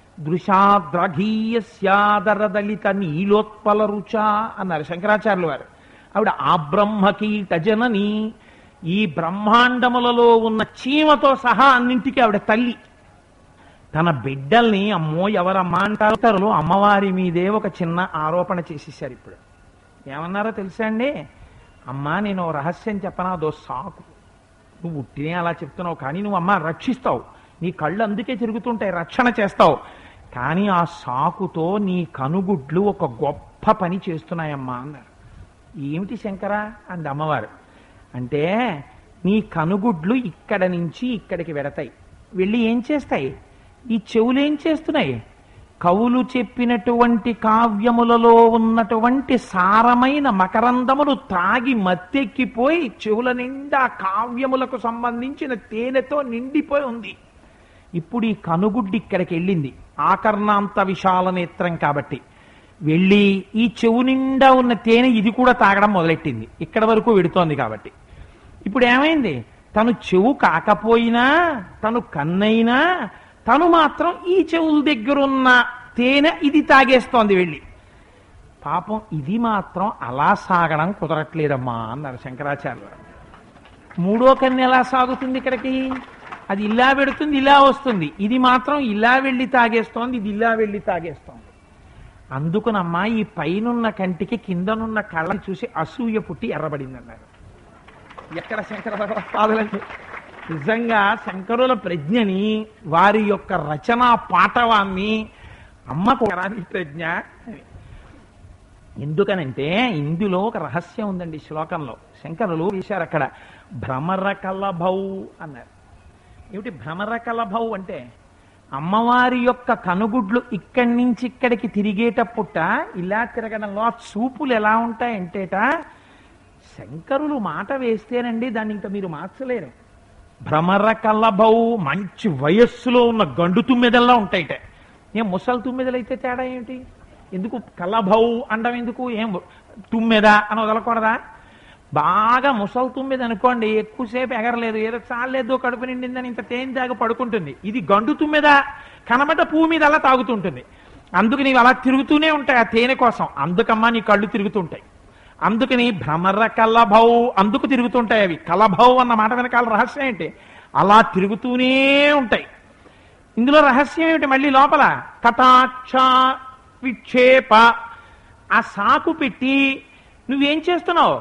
దృశాద్రఘీయస్యాదరదలిత నీలోత్పల రుచ అన్నారు శంకరాచార్యులు వారు ఆవిడ ఆ బ్రహ్మకీట జనని ఈ బ్రహ్మాండములలో ఉన్న చీమతో సహా అన్నింటికి ఆవిడ తల్లి తన బిడ్డల్ని అమ్మో ఎవరమ్మా అంటారు అమ్మవారి మీదే ఒక చిన్న ఆరోపణ చేసేసారు ఇప్పుడు ఏమన్నారో తెలుసా అండి అమ్మా నేను ఓ రహస్యం చెప్పనా అదో సాకు నువ్వు ఉట్టినే అలా చెప్తున్నావు కానీ నువ్వు అమ్మ రక్షిస్తావు నీ కళ్ళు అందుకే తిరుగుతుంటాయి రక్షణ చేస్తావు కానీ ఆ సాకుతో నీ కనుగుడ్లు ఒక గొప్ప పని చేస్తున్నాయమ్మా అన్నారు ఏమిటి శంకరా అంది అమ్మవారు అంటే నీ కనుగుడ్లు ఇక్కడ నుంచి ఇక్కడికి వెడతాయి వెళ్ళి ఏం చేస్తాయి ఈ చెవులు ఏం చేస్తున్నాయి కవులు చెప్పినటువంటి కావ్యములలో ఉన్నటువంటి సారమైన మకరందములు తాగి మత్తెక్కిపోయి చెవుల నిండా కావ్యములకు సంబంధించిన తేనెతో నిండిపోయి ఉంది ఇప్పుడు ఈ కనుగుడ్డి ఇక్కడికి వెళ్ళింది ఆకర్ణాంత విశాల నేత్రం కాబట్టి వెళ్ళి ఈ చెవు నిండా ఉన్న తేనె ఇది కూడా తాగడం మొదలెట్టింది ఇక్కడ వరకు వెడుతోంది కాబట్టి ఇప్పుడు ఏమైంది తను చెవు కాకపోయినా తను కన్నైనా తను మాత్రం ఈ చెవుల దగ్గరున్న తేనె ఇది తాగేస్తోంది వెళ్ళి పాపం ఇది మాత్రం అలా సాగడం కుదరట్లేదమ్మా అన్నారు శంకరాచార్య మూడో కన్ను ఎలా సాగుతుంది ఇక్కడికి అది ఇలా పెడుతుంది ఇలా వస్తుంది ఇది మాత్రం ఇలా వెళ్ళి తాగేస్తోంది ఇది ఇలా వెళ్ళి తాగేస్తోంది అందుకునమ్మా ఈ పైనున్న కంటికి కిందనున్న కళ్ళని చూసి అసూయ పుట్టి ఎర్రబడింది అన్నారు ఎక్కడ శంకర భగవత్పాదులంటే నిజంగా శంకరుల ప్రజ్ఞని వారి యొక్క రచనా పాటవాన్ని అమ్మకు రాని ప్రజ్ఞ అని. ఎందుకనంటే ఇందులో ఒక రహస్యం ఉందండి ఈ శ్లోకంలో శంకరులు వేశారు అక్కడ భ్రమర కలభౌ అన్నారు ఏమిటి భ్రమర కలభౌ అంటే అమ్మవారి యొక్క కనుగుడ్లు ఇక్కడి నుంచి ఇక్కడికి తిరిగేటప్పుట ఇలా తిరగడంలో ఆ చూపులు ఎలా ఉంటాయంటేట శంకరులు మాట వేస్తేనండి దాన్ని ఇంకా మీరు మార్చలేరు భ్రమర కలభౌ మంచి వయస్సులో ఉన్న గండు తుమ్మెదల్లా ఉంటాయిట ఏం ముసలి తుమ్మెదలు అయితే తేడా ఏమిటి ఎందుకు కలభౌ అండం ఎందుకు ఏం తుమ్మెద అని వదలకూడదా బాగా ముసలి తుమ్మెద అనుకోండి ఎక్కువసేపు ఎగరలేదు ఏదో చాలేదు కడుపు నిండిందని ఇంత తేనె తాగి పడుకుంటుంది ఇది గండు తుమ్మెద కనబడ్డ పువ్వు మీద అలా తాగుతుంటుంది అందుకు నీవు అలా తిరుగుతూనే ఉంటాయి ఆ తేనె కోసం అందుకమ్మా నీ కళ్ళు తిరుగుతుంటాయి అందుకని భ్రమర కలభౌ అందుకు తిరుగుతుంటాయి అవి కలభౌ అన్న మాట వెనకాల రహస్యం ఏంటి అలా తిరుగుతూనే ఉంటాయి ఇందులో రహస్యం ఏమిటి మళ్ళీ లోపల కటాక్ష విక్షేప ఆ సాకు పెట్టి నువ్వేం చేస్తున్నావు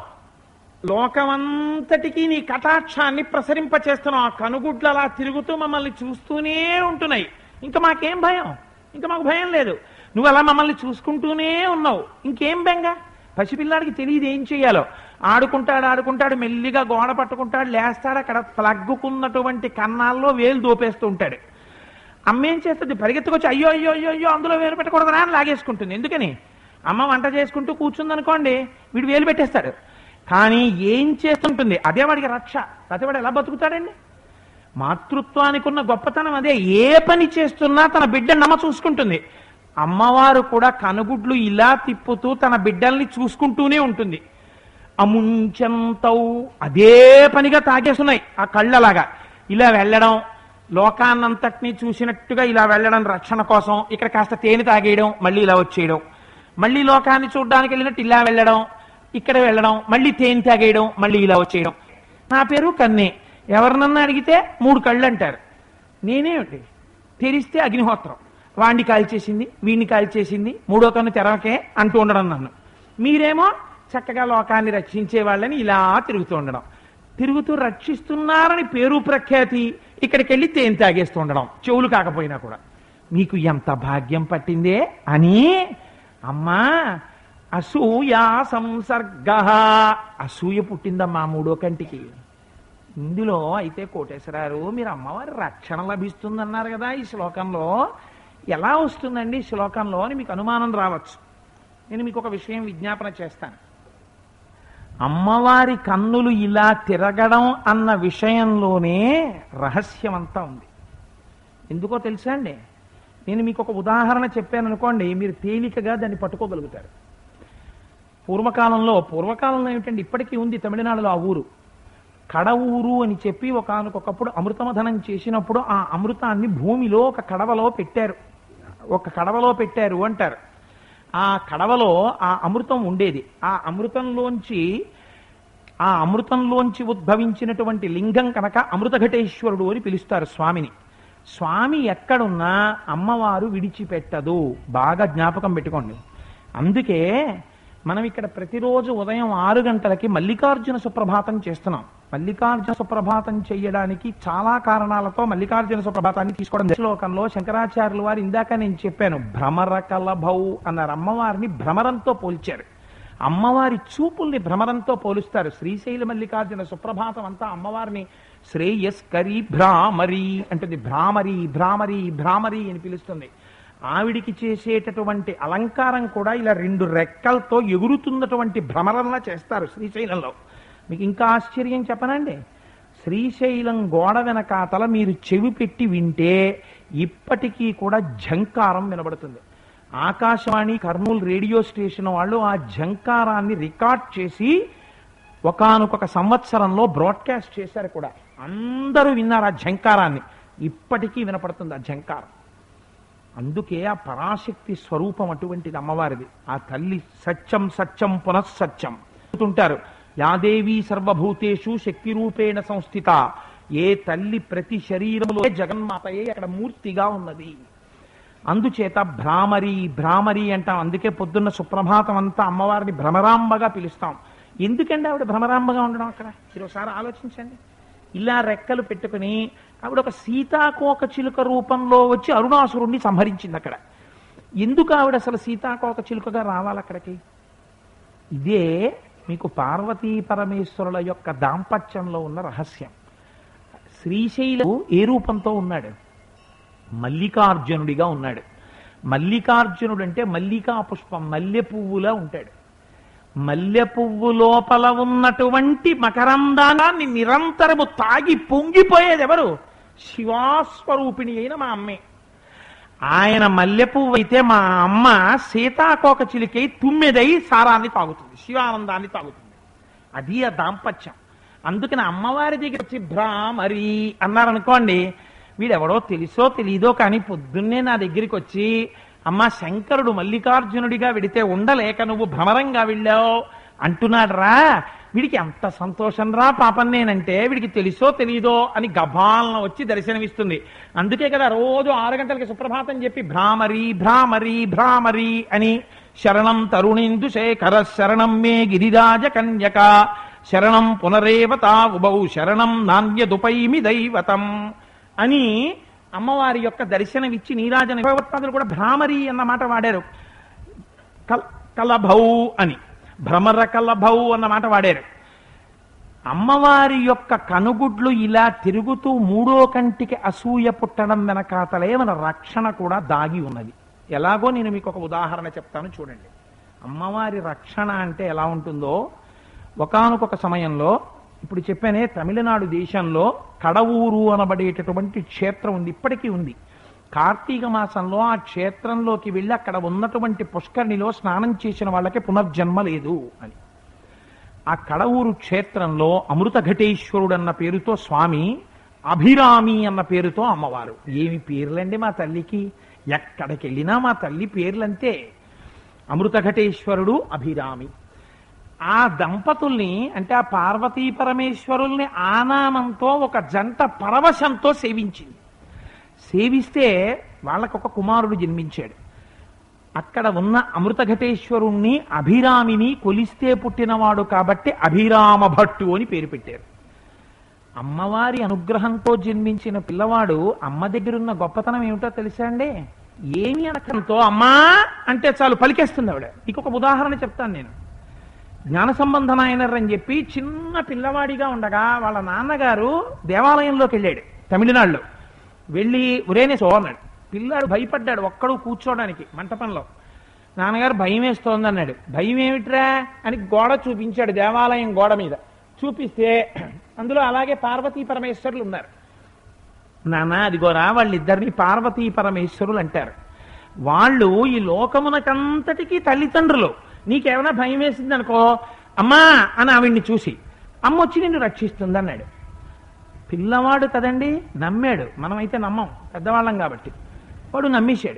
లోకమంతటికి నీ కటాక్షాన్ని ప్రసరింపచేస్తున్నావు ఆ కనుగుడ్లు అలా తిరుగుతూ మమ్మల్ని చూస్తూనే ఉంటున్నాయి ఇంకా మాకేం భయం ఇంకా మాకు భయం లేదు నువ్వు అలా మమ్మల్ని చూసుకుంటూనే ఉన్నావు ఇంకేం బెంగ పసిపిల్లాడికి తెలియదు ఏం చేయాలో ఆడుకుంటాడు ఆడుకుంటాడు మెల్లిగా గోడ పట్టుకుంటాడు లేస్తాడు అక్కడ ప్లగ్గుకున్నటువంటి కన్నాల్లో వేలు దోపేస్తూ ఉంటాడు అమ్మ ఏం చేస్తుంది పరిగెత్తుకొచ్చి అయ్యో అయ్యో అయ్యో అయ్యో అందులో వేలు పెట్టకూడదురా అని లాగేసుకుంటుంది ఎందుకని అమ్మ వంట చేసుకుంటూ కూర్చుందనుకోండి వీడు వేలు పెట్టేస్తాడు కానీ ఏం చేస్తుంటుంది అదే వాడికి రక్ష లేకపోతే వాడు ఎలా బతుకుతాడండి మాతృత్వానికి ఉన్న గొప్పతనం అదే ఏ పని చేస్తున్నా తన బిడ్డని నమ్మ చూసుకుంటుంది అమ్మవారు కూడా కనుగుడ్లు ఇలా తిప్పుతూ తన బిడ్డల్ని చూసుకుంటూనే ఉంటుంది అముంచంతౌ అదే పనిగా తాగేస్తున్నాయి ఆ కళ్ళలాగా ఇలా వెళ్ళడం లోకాన్నంతటినీ చూసినట్టుగా ఇలా వెళ్ళడం రక్షణ కోసం ఇక్కడ కాస్త తేనె తాగేయడం మళ్ళీ ఇలా వచ్చేయడం మళ్ళీ లోకాన్ని చూడడానికి వెళ్ళినట్టు ఇలా వెళ్ళడం ఇక్కడ వెళ్ళడం మళ్ళీ తేనె తాగేయడం మళ్ళీ ఇలా వచ్చేయడం నా పేరు కన్నే ఎవరినన్నా అడిగితే మూడు కళ్ళు అంటారు నేనేమిటి తెరిస్తే అగ్నిహోత్రం వాణ్ణి కాల్చేసింది వీణ్ణి కాల్చేసింది మూడో కన్ను తెరవకే అంటూ ఉండడం నన్ను మీరేమో చక్కగా లోకాన్ని రక్షించే వాళ్ళని ఇలా తిరుగుతూ ఉండడం తిరుగుతూ రక్షిస్తున్నారని పేరు ప్రఖ్యాతి ఇక్కడికి వెళ్ళి తేనె తాగేస్తూ ఉండడం చెవులు కాకపోయినా కూడా మీకు ఎంత భాగ్యం పట్టిందే అని అమ్మా అసూయ సంసర్గ అసూయ పుట్టిందమ్మా మూడో కంటికి ఇందులో అయితే కోటేశ్వరారు మీరు అమ్మవారి రక్షణ లభిస్తుందన్నారు కదా ఈ శ్లోకంలో ఎలా వస్తుందండి ఈ శ్లోకంలో అని మీకు అనుమానం రావచ్చు నేను మీకు ఒక విషయం విజ్ఞాపన చేస్తాను అమ్మవారి కన్నులు ఇలా తిరగడం అన్న విషయంలోనే రహస్యం అంతా ఉంది ఎందుకో తెలుసా అండి నేను మీకు ఒక ఉదాహరణ చెప్పాను అనుకోండి మీరు తేలికగా దాన్ని పట్టుకోగలుగుతారు పూర్వకాలంలో పూర్వకాలంలో ఏమిటండి ఇప్పటికీ ఉంది తమిళనాడులో ఆ ఊరు కడవూరు అని చెప్పి ఒకనకొకప్పుడు అమృతమధనం చేసినప్పుడు ఆ అమృతాన్ని భూమిలో ఒక కడవలో పెట్టారు ఒక కడవలో పెట్టారు అంటారు ఆ కడవలో ఆ అమృతం ఉండేది ఆ అమృతంలోంచి ఆ అమృతంలోంచి ఉద్భవించినటువంటి లింగం కనుక అమృతఘటేశ్వరుడు అని పిలుస్తారు స్వామిని స్వామి ఎక్కడున్నా అమ్మవారు విడిచిపెట్టదు బాగా జ్ఞాపకం పెట్టుకోండి అందుకే మనం ఇక్కడ ప్రతిరోజు ఉదయం ఆరు గంటలకి మల్లికార్జున సుప్రభాతం చేస్తున్నాం మల్లికార్జున సుప్రభాతం చేయడానికి చాలా కారణాలతో మల్లికార్జున సుప్రభాతాన్ని తీసుకోవడం జరిగింది. శ్లోకంలో శంకరాచార్యుల వారు ఇందాక నేను చెప్పాను భ్రమర కలభౌ అన్నారు అమ్మవారిని భ్రమరంతో పోల్చారు అమ్మవారి చూపుల్ని భ్రమరంతో పోలుస్తారు శ్రీశైల మల్లికార్జున సుప్రభాతం అంతా అమ్మవారిని శ్రేయస్కరి భ్రామరి అంటుంది భ్రామరి భ్రామరి భ్రామరి అని పిలుస్తుంది ఆవిడికి చేసేటటువంటి అలంకారం కూడా ఇలా రెండు రెక్కలతో ఎగురుతున్నటువంటి భ్రమరంలా చేస్తారు శ్రీశైలంలో మీకు ఇంకా ఆశ్చర్యం చెప్పనండి శ్రీశైలం గోడ వెనకాతల మీరు చెవి పెట్టి వింటే ఇప్పటికీ కూడా ఝంకారం వినబడుతుంది ఆకాశవాణి కర్నూలు రేడియో స్టేషన్ వాళ్ళు ఆ ఝంకారాన్ని రికార్డ్ చేసి ఒకానొక సంవత్సరంలో బ్రాడ్కాస్ట్ చేశారు కూడా అందరూ విన్నారు ఆ ఝంకారాన్ని ఇప్పటికీ వినపడుతుంది ఆ ఝంకారం అందుకే ఆ పరాశక్తి స్వరూపం అటువంటిది అమ్మవారిది ఆ తల్లి సత్యం సత్యం పునఃసత్యం అంటుంటారు యాదేవి సర్వభూతేషు శక్తి రూపేణ సంస్థిత ఏ తల్లి ప్రతి శరీరంలో జగన్మాతయే అక్కడ మూర్తిగా ఉన్నది అందుచేత భ్రామరి భ్రామరి అంటాం అందుకే పొద్దున్న సుప్రభాతం అంతా అమ్మవారిని భ్రమరాంబగా పిలుస్తాం ఎందుకండి ఆవిడ భ్రమరాంబగా ఉండడం అక్కడ మీరు ఒకసారి ఆలోచించండి ఇలా రెక్కలు పెట్టుకుని ఆవిడ ఒక సీతాకోక చిలుక రూపంలో వచ్చి అరుణాసురుణ్ణి సంహరించింది అక్కడ ఎందుకు ఆవిడ అసలు సీతాకోక చిలుకగా రావాలి అక్కడికి ఇదే మీకు పార్వతీ పరమేశ్వరుల యొక్క దాంపత్యంలో ఉన్న రహస్యం శ్రీశైలం ఏ రూపంతో ఉన్నాడు మల్లికార్జునుడిగా ఉన్నాడు మల్లికార్జునుడు అంటే మల్లికా పుష్పం మల్లె పువ్వులా ఉంటాడు మల్లె పువ్వు లోపల ఉన్నటువంటి మకరందాన్ని నిరంతరము తాగి పొంగిపోయేది ఎవరు శివాస్వరూపిణి అయిన మా అమ్మే ఆయన మల్లె పువ్వు అయితే మా అమ్మ సీతాకోక చిలికై తుమ్మెదై సారాన్ని తాగుతుంది శివానందాన్ని తాగుతుంది అది ఆ దాంపత్యం అందుకని అమ్మవారి దగ్గర వచ్చి భ్రామరి అన్నారనుకోండి వీడెవడో తెలుసో తెలీదో కానీ పొద్దున్నే నా దగ్గరికి వచ్చి అమ్మ శంకరుడు మల్లికార్జునుడిగా వెడితే ఉండలేక నువ్వు భ్రమరంగా వెళ్ళావు అంటున్నాడు రా వీడికి ఎంత సంతోషం రా పాపం నేనంటే వీడికి తెలుసో తెలీదో అని గభాలన వచ్చి దర్శనమిస్తుంది అందుకే కదా రోజు ఆరు గంటలకి సుప్రభాతం చెప్పి భ్రామరి భ్రామరి భ్రామరి అని శరణం తరుణేందు శేఖర శరణం మే గిరిరాజ కన్యక శరణం పునరేవతా ఉభౌ శరణం నాణ్యదుపైమి దైవతం అని అమ్మవారి యొక్క దర్శనమిచ్చి నీరాజన భగవత్పాదులు కూడా భ్రామరి అన్న మాట వాడారు కల్ కలభౌ అని భ్రమరకలభౌ అన్న మాట వాడారు అమ్మవారి యొక్క కనుగుడ్లు ఇలా తిరుగుతూ మూడో కంటికి అసూయ పుట్టడం వెనకాతలే మన రక్షణ కూడా దాగి ఉన్నది ఎలాగో నేను మీకు ఒక ఉదాహరణ చెప్తాను చూడండి అమ్మవారి రక్షణ అంటే ఎలా ఉంటుందో ఒకానొక సమయంలో ఇప్పుడు చెప్పానే తమిళనాడు దేశంలో కడవూరు అనబడేటటువంటి క్షేత్రం ఉంది ఇప్పటికీ ఉంది కార్తీక మాసంలో ఆ క్షేత్రంలోకి వెళ్ళి అక్కడ ఉన్నటువంటి పుష్కరిణిలో స్నానం చేసిన వాళ్ళకి పునర్జన్మ లేదు అని ఆ కడవూరు క్షేత్రంలో అమృత ఘటేశ్వరుడు అన్న పేరుతో స్వామి అభిరామి అన్న పేరుతో అమ్మవారు ఏమి పేర్లండి మా తల్లికి ఎక్కడికి వెళ్ళినా మా తల్లి పేర్లంతే అమృత ఘటేశ్వరుడు అభిరామి ఆ దంపతుల్ని అంటే ఆ పార్వతీ పరమేశ్వరుల్ని ఆనామంతో ఒక జంట పరవశంతో సేవించింది సేవిస్తే వాళ్ళకు ఒక కుమారుడు జన్మించాడు అక్కడ ఉన్న అమృత ఘటేశ్వరుణ్ణి అభిరామిని కొలిస్తే పుట్టినవాడు కాబట్టి అభిరామ భట్టు అని పేరు పెట్టారు అమ్మవారి అనుగ్రహంతో జన్మించిన పిల్లవాడు అమ్మ దగ్గరున్న గొప్పతనం ఏమిటో తెలుసా అండి ఏమి అనకంతో అమ్మా అంటే చాలు పలికేస్తుంది ఆవిడ మీకు ఒక ఉదాహరణ చెప్తాను నేను జ్ఞాన సంబంధ నాయనర్ అని చెప్పి చిన్న పిల్లవాడిగా ఉండగా వాళ్ళ నాన్నగారు దేవాలయంలోకి వెళ్ళాడు తమిళనాడులో వెళ్ళి ఉరేనే అన్నాడు పిల్లాడు భయపడ్డాడు ఒక్కడు కూర్చోడానికి మంటపంలో నాన్నగారు భయం వేస్తోంది అన్నాడు భయం ఏమిట్రా అని గోడ చూపించాడు దేవాలయం గోడ మీద చూపిస్తే అందులో అలాగే పార్వతీ పరమేశ్వరులు ఉన్నారు నాన్న అదిగోరా వాళ్ళిద్దరిని పార్వతీ పరమేశ్వరులు అంటారు వాళ్ళు ఈ లోకమునకంతటికీ తల్లిదండ్రులు నీకేమైనా భయం వేసింది అనుకో అమ్మా అని ఆవిడ్ని చూసి అమ్మ వచ్చి నిన్ను రక్షిస్తుంది అన్నాడు పిల్లవాడు కదండి నమ్మాడు మనమైతే నమ్మం పెద్దవాళ్ళం కాబట్టి వాడు నమ్మేశాడు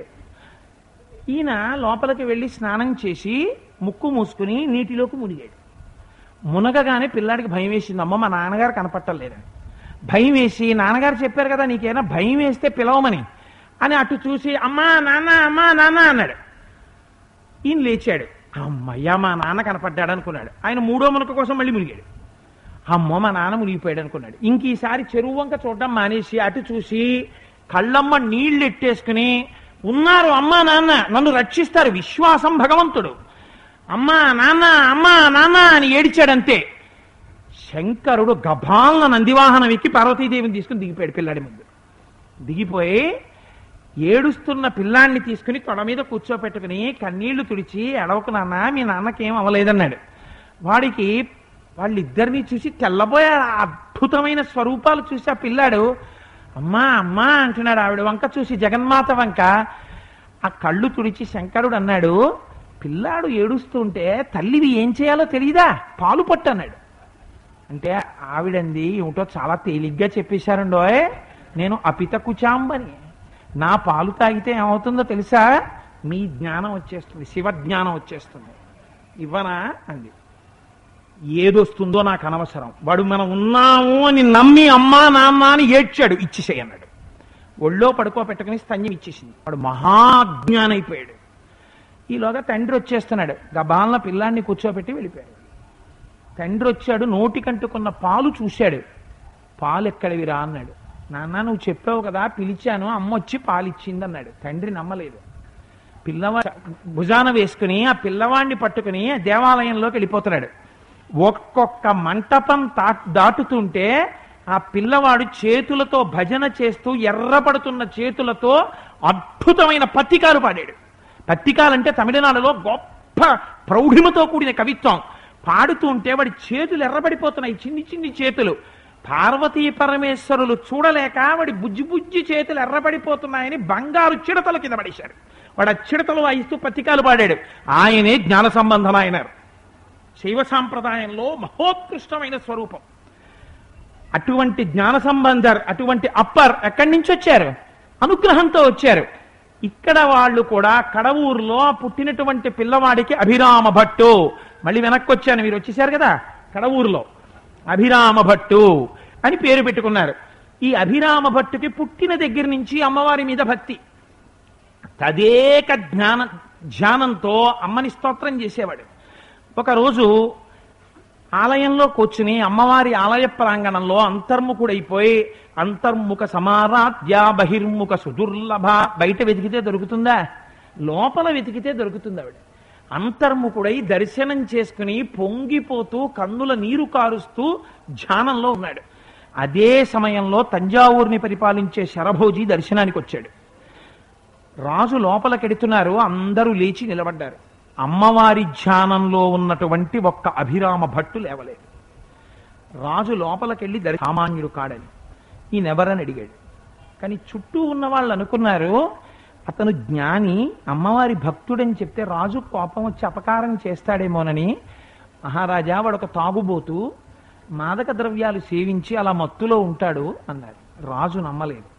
ఈయన లోపలికి వెళ్ళి స్నానం చేసి ముక్కు మూసుకుని నీటిలోకి మునిగాడు మునగగానే పిల్లాడికి భయం వేసింది అమ్మ మా నాన్నగారు కనపట్టలేదని భయం వేసి నాన్నగారు చెప్పారు కదా నీకేమైనా భయం వేస్తే పిలవమని అని అటు చూసి అమ్మా నాన్న అమ్మా నాన్న అన్నాడు ఈయన లేచాడు అమ్మయ్యా మా నాన్న కనపడ్డాడు అనుకున్నాడు ఆయన మూడో మునక కోసం మళ్ళీ మునిగాడు అమ్మో మా నాన్న మునిగిపోయాడు అనుకున్నాడు ఇంక ఈసారి చెరువు వంక చూడడం మానేసి అటు చూసి కళ్ళమ్మ నీళ్లు ఎట్టేసుకుని ఉన్నారు అమ్మా నాన్న నన్ను రక్షిస్తారు విశ్వాసం భగవంతుడు అమ్మా నాన్న అమ్మా నాన్న అని ఏడిచాడంతే శంకరుడు గభాలన నందివాహనం ఎక్కి పార్వతీదేవిని తీసుకుని దిగిపోయాడు పిల్లాడి ముందు దిగిపోయి ఏడుస్తున్న పిల్లాన్ని తీసుకుని తొడ మీద కూర్చోపెట్టుకుని కన్నీళ్లు తుడిచి ఎడవకు నాన్న మీ నాన్నకేం అవ్వలేదన్నాడు వాడికి వాళ్ళిద్దరిని చూసి తెల్లబోయాడు ఆ అద్భుతమైన స్వరూపాలు చూసి ఆ పిల్లాడు అమ్మా అమ్మా అంటున్నాడు ఆవిడ వంక చూసి జగన్మాత వంక ఆ కళ్ళు తుడిచి శంకరుడు అన్నాడు పిల్లాడు ఏడుస్తుంటే తల్లివి ఏం చేయాలో తెలియదా పాలు పట్టు అన్నాడు అంటే ఆవిడంది ఏమిటో చాలా తేలిగ్గా చెప్పేశారండోయ్ నేను అపిత కుచాంబని నా పాలు తాగితే ఏమవుతుందో తెలుసా మీ జ్ఞానం వచ్చేస్తుంది శివ జ్ఞానం వచ్చేస్తుంది ఇవ్వనా అంది ఏదొస్తుందో నాకు అనవసరం వాడు మనం ఉన్నాము అని నమ్మి అమ్మా నాన్న అని ఏడ్చాడు ఇచ్చేసేయి అన్నాడు ఒళ్ళో పడుకోబెట్టుకుని స్తన్యం ఇచ్చేసింది వాడు మహాజ్ఞానైపోయాడు ఈలోగా తండ్రి వచ్చేస్తున్నాడు గబాలన పిల్లాన్ని కూర్చోబెట్టి వెళ్ళిపోయాడు తండ్రి వచ్చాడు నోటికంటుకున్న పాలు చూశాడు పాలు ఎక్కడివిరా అన్నాడు నాన్న నువ్వు చెప్పావు కదా పిలిచాను అమ్మ వచ్చి పాలు ఇచ్చింది అన్నాడు తండ్రి నమ్మలేదు పిల్లవా భుజాన వేసుకుని ఆ పిల్లవాడిని పట్టుకుని దేవాలయంలోకి వెళ్ళిపోతున్నాడు ఒక్కొక్క మంటపం తా దాటుతుంటే ఆ పిల్లవాడు చేతులతో భజన చేస్తూ ఎర్రపడుతున్న చేతులతో అద్భుతమైన పత్తికాలు పాడాడు పత్తికాలంటే తమిళనాడులో గొప్ప ప్రౌఢిమతో కూడిన కవిత్వం పాడుతుంటే వాడి చేతులు ఎర్రబడిపోతున్నాయి చిన్ని చిన్ని చేతులు పార్వతీ పరమేశ్వరులు చూడలేక వాడి బుజ్జి బుజ్జి చేతులు ఎర్రబడిపోతున్నాయని బంగారు చిడతల కింద పడేశారు వాడు ఆ చిడతలు వాయిస్తూ పత్రికాలు పాడాడు ఆయనే జ్ఞాన సంబంధం ఆయనారు శైవ సాంప్రదాయంలో మహోత్కృష్టమైన స్వరూపం అటువంటి జ్ఞాన సంబంధర్ అటువంటి అప్పర్ ఎక్కడి నుంచి వచ్చారు అనుగ్రహంతో వచ్చారు ఇక్కడ వాళ్ళు కూడా కడవూరులో పుట్టినటువంటి పిల్లవాడికి అభిరామ భట్టు మళ్ళీ వెనక్కి వచ్చాను మీరు వచ్చేసారు కదా కడవూరులో అభిరామ భట్టు అని పేరు పెట్టుకున్నారు ఈ అభిరామ భట్టుకి పుట్టిన దగ్గర నుంచి అమ్మవారి మీద భక్తి తదేక జ్ఞాన ధ్యానంతో అమ్మని స్తోత్రం చేసేవాడు ఒకరోజు ఆలయంలో కూర్చుని అమ్మవారి ఆలయ ప్రాంగణంలో అంతర్ముఖుడైపోయి అంతర్ముఖ సమారాధ్య బహిర్ముఖ సుదుర్లభ బయట వెతికితే దొరుకుతుందా లోపల వెతికితే దొరుకుతుంది ఆవిడ అంతర్ముఖుడై దర్శనం చేసుకుని పొంగిపోతూ కన్నుల నీరు కారుస్తూ ధ్యానంలో ఉన్నాడు అదే సమయంలో తంజావూరుని పరిపాలించే శరభోజి దర్శనానికి వచ్చాడు రాజు లోపలికెడుతున్నారు అందరూ లేచి నిలబడ్డారు అమ్మవారి ధ్యానంలో ఉన్నటువంటి ఒక్క అభిరామ భట్టు లేవలేదు రాజు లోపలికెళ్ళి దర్శ సామాన్యుడు కాడని ఈయనెవరని అడిగాడు కానీ చుట్టూ ఉన్న వాళ్ళు అనుకున్నారు అతను జ్ఞాని అమ్మవారి భక్తుడని చెప్తే రాజు కోపం వచ్చి అపకారం చేస్తాడేమోనని మహారాజా వాడు ఒక తాగుబోతూ మాదక ద్రవ్యాలు సేవించి అలా మత్తులో ఉంటాడు అన్నారు రాజు నమ్మలేదు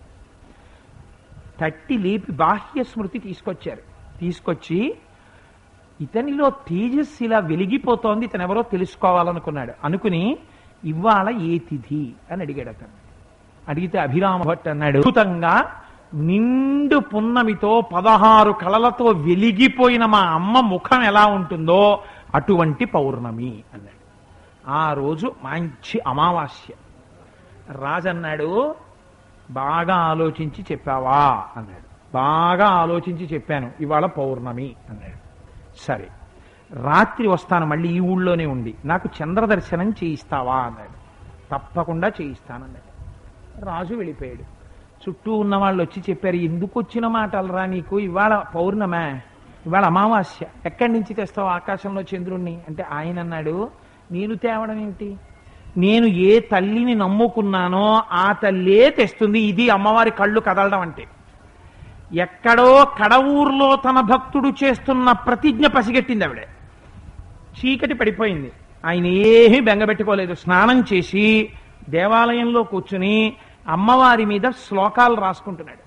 తట్టి లేపి బాహ్య స్మృతి తీసుకొచ్చారు తీసుకొచ్చి ఇతనిలో తేజస్సు ఇలా వెలిగిపోతోంది ఇతను ఎవరో తెలుసుకోవాలనుకున్నాడు అనుకుని ఇవాళ ఏ తిథి అని అడిగాడు అతను అడిగితే అభిరామ భట్ అన్నాడు అద్భుతంగా నిండు పున్నమితో పదహారు కళలతో వెలిగిపోయిన మా అమ్మ ముఖం ఎలా ఉంటుందో అటువంటి పౌర్ణమి అన్నాడు ఆ రోజు మంచి అమావాస్య రాజన్నాడు బాగా ఆలోచించి చెప్పావా అన్నాడు బాగా ఆలోచించి చెప్పాను ఇవాళ పౌర్ణమి అన్నాడు సరే రాత్రి వస్తాను మళ్ళీ ఈ ఊళ్ళోనే ఉండి నాకు చంద్రదర్శనం చేయిస్తావా అన్నాడు తప్పకుండా చేయిస్తానన్నాడు రాజు వెళ్ళిపోయాడు చుట్టూ ఉన్న వాళ్ళు వచ్చి చెప్పారు ఎందుకు వచ్చిన మాటలరా నీకు ఇవాళ పౌర్ణమే ఇవాళ అమావాస్య ఎక్కడి నుంచి తెస్తావు ఆకాశంలో చంద్రుణ్ణి అంటే ఆయన అన్నాడు నేను తేవడం ఏంటి నేను ఏ తల్లిని నమ్ముకున్నానో ఆ తల్లే తెస్తుంది ఇది అమ్మవారి కళ్ళు కదలడం అంటే ఎక్కడో కడవూరులో తన భక్తుడు చేస్తున్న ప్రతిజ్ఞ పసిగట్టింది ఆవిడ చీకటి పడిపోయింది ఆయన ఏమీ బెంగబెట్టుకోలేదు స్నానం చేసి దేవాలయంలో కూర్చుని అమ్మవారి మీద శ్లోకాలు రాసుకుంటున్నాడు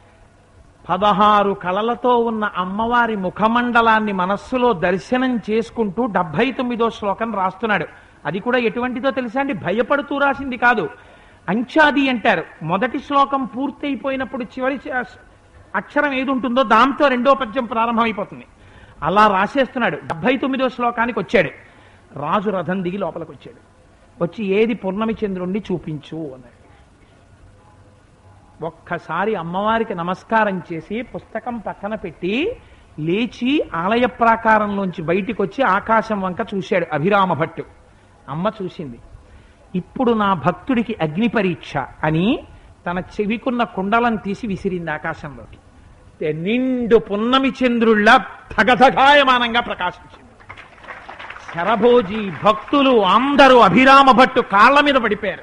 పదహారు కళలతో ఉన్న అమ్మవారి ముఖమండలాన్ని మనస్సులో దర్శనం చేసుకుంటూ డెబ్బై తొమ్మిదో శ్లోకం రాస్తున్నాడు అది కూడా ఎటువంటిదో తెలుసా అండి భయపడుతూ రాసింది కాదు అంచాది అంటారు మొదటి శ్లోకం పూర్తయిపోయినప్పుడు చివరి చ- అక్షరం ఏది ఉంటుందో దాంతో రెండో పద్యం ప్రారంభమైపోతుంది అలా రాసేస్తున్నాడు డెబ్బై తొమ్మిదో శ్లోకానికి వచ్చాడు రాజు రథం దిగి లోపలికి వచ్చాడు వచ్చి ఏది పూర్ణమి చంద్రుణ్ణి చూపించు అన్నాడు ఒక్కసారి అమ్మవారికి నమస్కారం చేసి పుస్తకం పక్కన పెట్టి లేచి ఆలయ ప్రాకారంలోంచి బయటికి వచ్చి ఆకాశం వంక చూశాడు అభిరామ భట్టు అమ్మ చూసింది ఇప్పుడు నా భక్తుడికి అగ్ని పరీక్ష అని తన చెవికున్న కుండలను తీసి విసిరింది ఆకాశంలోకి తే- నిండు పున్నమి చంద్రుళ్ళ ధగధగాయమానంగా ప్రకాశించింది శరభోజి భక్తులు అందరూ అభిరామ భట్టు కాళ్ళ మీద పడిపోయారు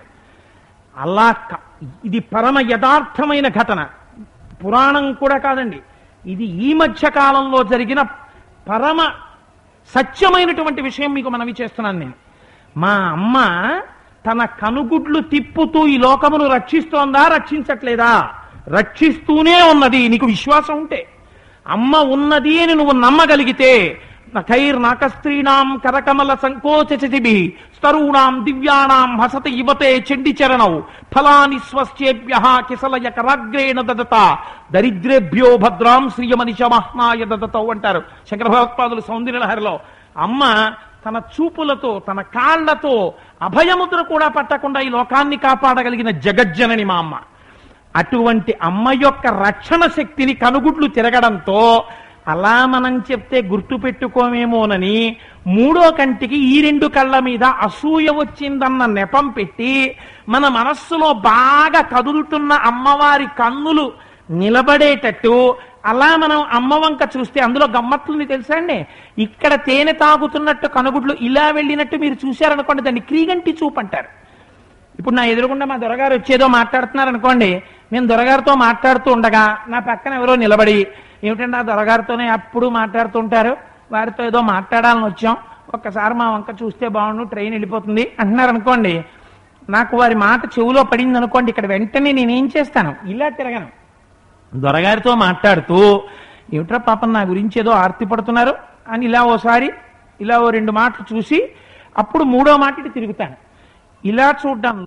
అలా క- ఇది పరమ యథార్థమైన ఘటన పురాణం కూడా కాదండి ఇది ఈ మధ్య కాలంలో జరిగిన పరమ సత్యమైనటువంటి విషయం మీకు మనవి చేస్తున్నాను నేను మా అమ్మ తన కనుగుడ్లు తిప్పుతూ ఈ లోకమును రక్షిస్తోందా రక్షించట్లేదా రక్షిస్తూనే ఉన్నది నీకు విశ్వాసం ఉంటే అమ్మ ఉన్నది అని నువ్వు నమ్మగలిగితే నఖైర్నాకస్త్రీణాం కరకమల సంకోచచిభి స్తరూణాం దివ్యానాం హసత ఇవతే చండి చరణౌ ఫలాని స్వస్యేభ్య కిసలయ కరాగ్రేణ దదత దరిద్రేభ్యో భద్రాం శ్రీయమనిష మహ్నాయ దదతౌ అంటారు శంకర భగవత్పాదులు సౌందర్యలహరిలో అమ్మ తన చూపులతో తన కాళ్లతో అభయముద్ర కూడా పట్టకుండా ఈ లోకాన్ని కాపాడగలిగిన జగజ్జనని మా అమ్మ అటువంటి అమ్మ యొక్క రక్షణ శక్తిని కనుగుడ్లు తిరగడంతో అలా మనం చెప్తే గుర్తు పెట్టుకోమేమోనని మూడో కంటికి ఈ రెండు కళ్ళ మీద అసూయ వచ్చిందన్న నెపం పెట్టి మన మనస్సులో బాగా కదులుతున్న అమ్మవారి కన్నులు నిలబడేటట్టు అలా మనం అమ్మ వంక చూస్తే అందులో గమ్మత్తుని తెలుసా అండి ఇక్కడ తేనె తాగుతున్నట్టు కనుగుడ్లు ఇలా వెళ్ళినట్టు మీరు చూశారనుకోండి దాన్ని క్రీగంటి చూపు అంటారు ఇప్పుడు నా ఎదురుగుండా మా దొరగారు వచ్చేదో మాట్లాడుతున్నారు అనుకోండి నేను దొరగారితో మాట్లాడుతూ ఉండగా నా పక్కన ఎవరో నిలబడి ఏమిటంటే ఆ దొరగారితోనే అప్పుడు మాట్లాడుతుంటారు వారితో ఏదో మాట్లాడాలని వచ్చాం ఒక్కసారి మా వంక చూస్తే బాగుండు ట్రైన్ వెళ్ళిపోతుంది అంటున్నారు అనుకోండి నాకు వారి మాట చెవులో పడింది అనుకోండి ఇక్కడ వెంటనే నేనేం చేస్తాను ఇలా తిరగను దొరగారితో మాట్లాడుతూ ఏమిట్రా పాపం నా గురించి ఏదో ఆర్తి పడుతున్నారు అని ఇలా ఓసారి ఇలా ఓ రెండు మాటలు చూసి అప్పుడు మూడో మాట ఇటు తిరుగుతాను ఇలా చూడడం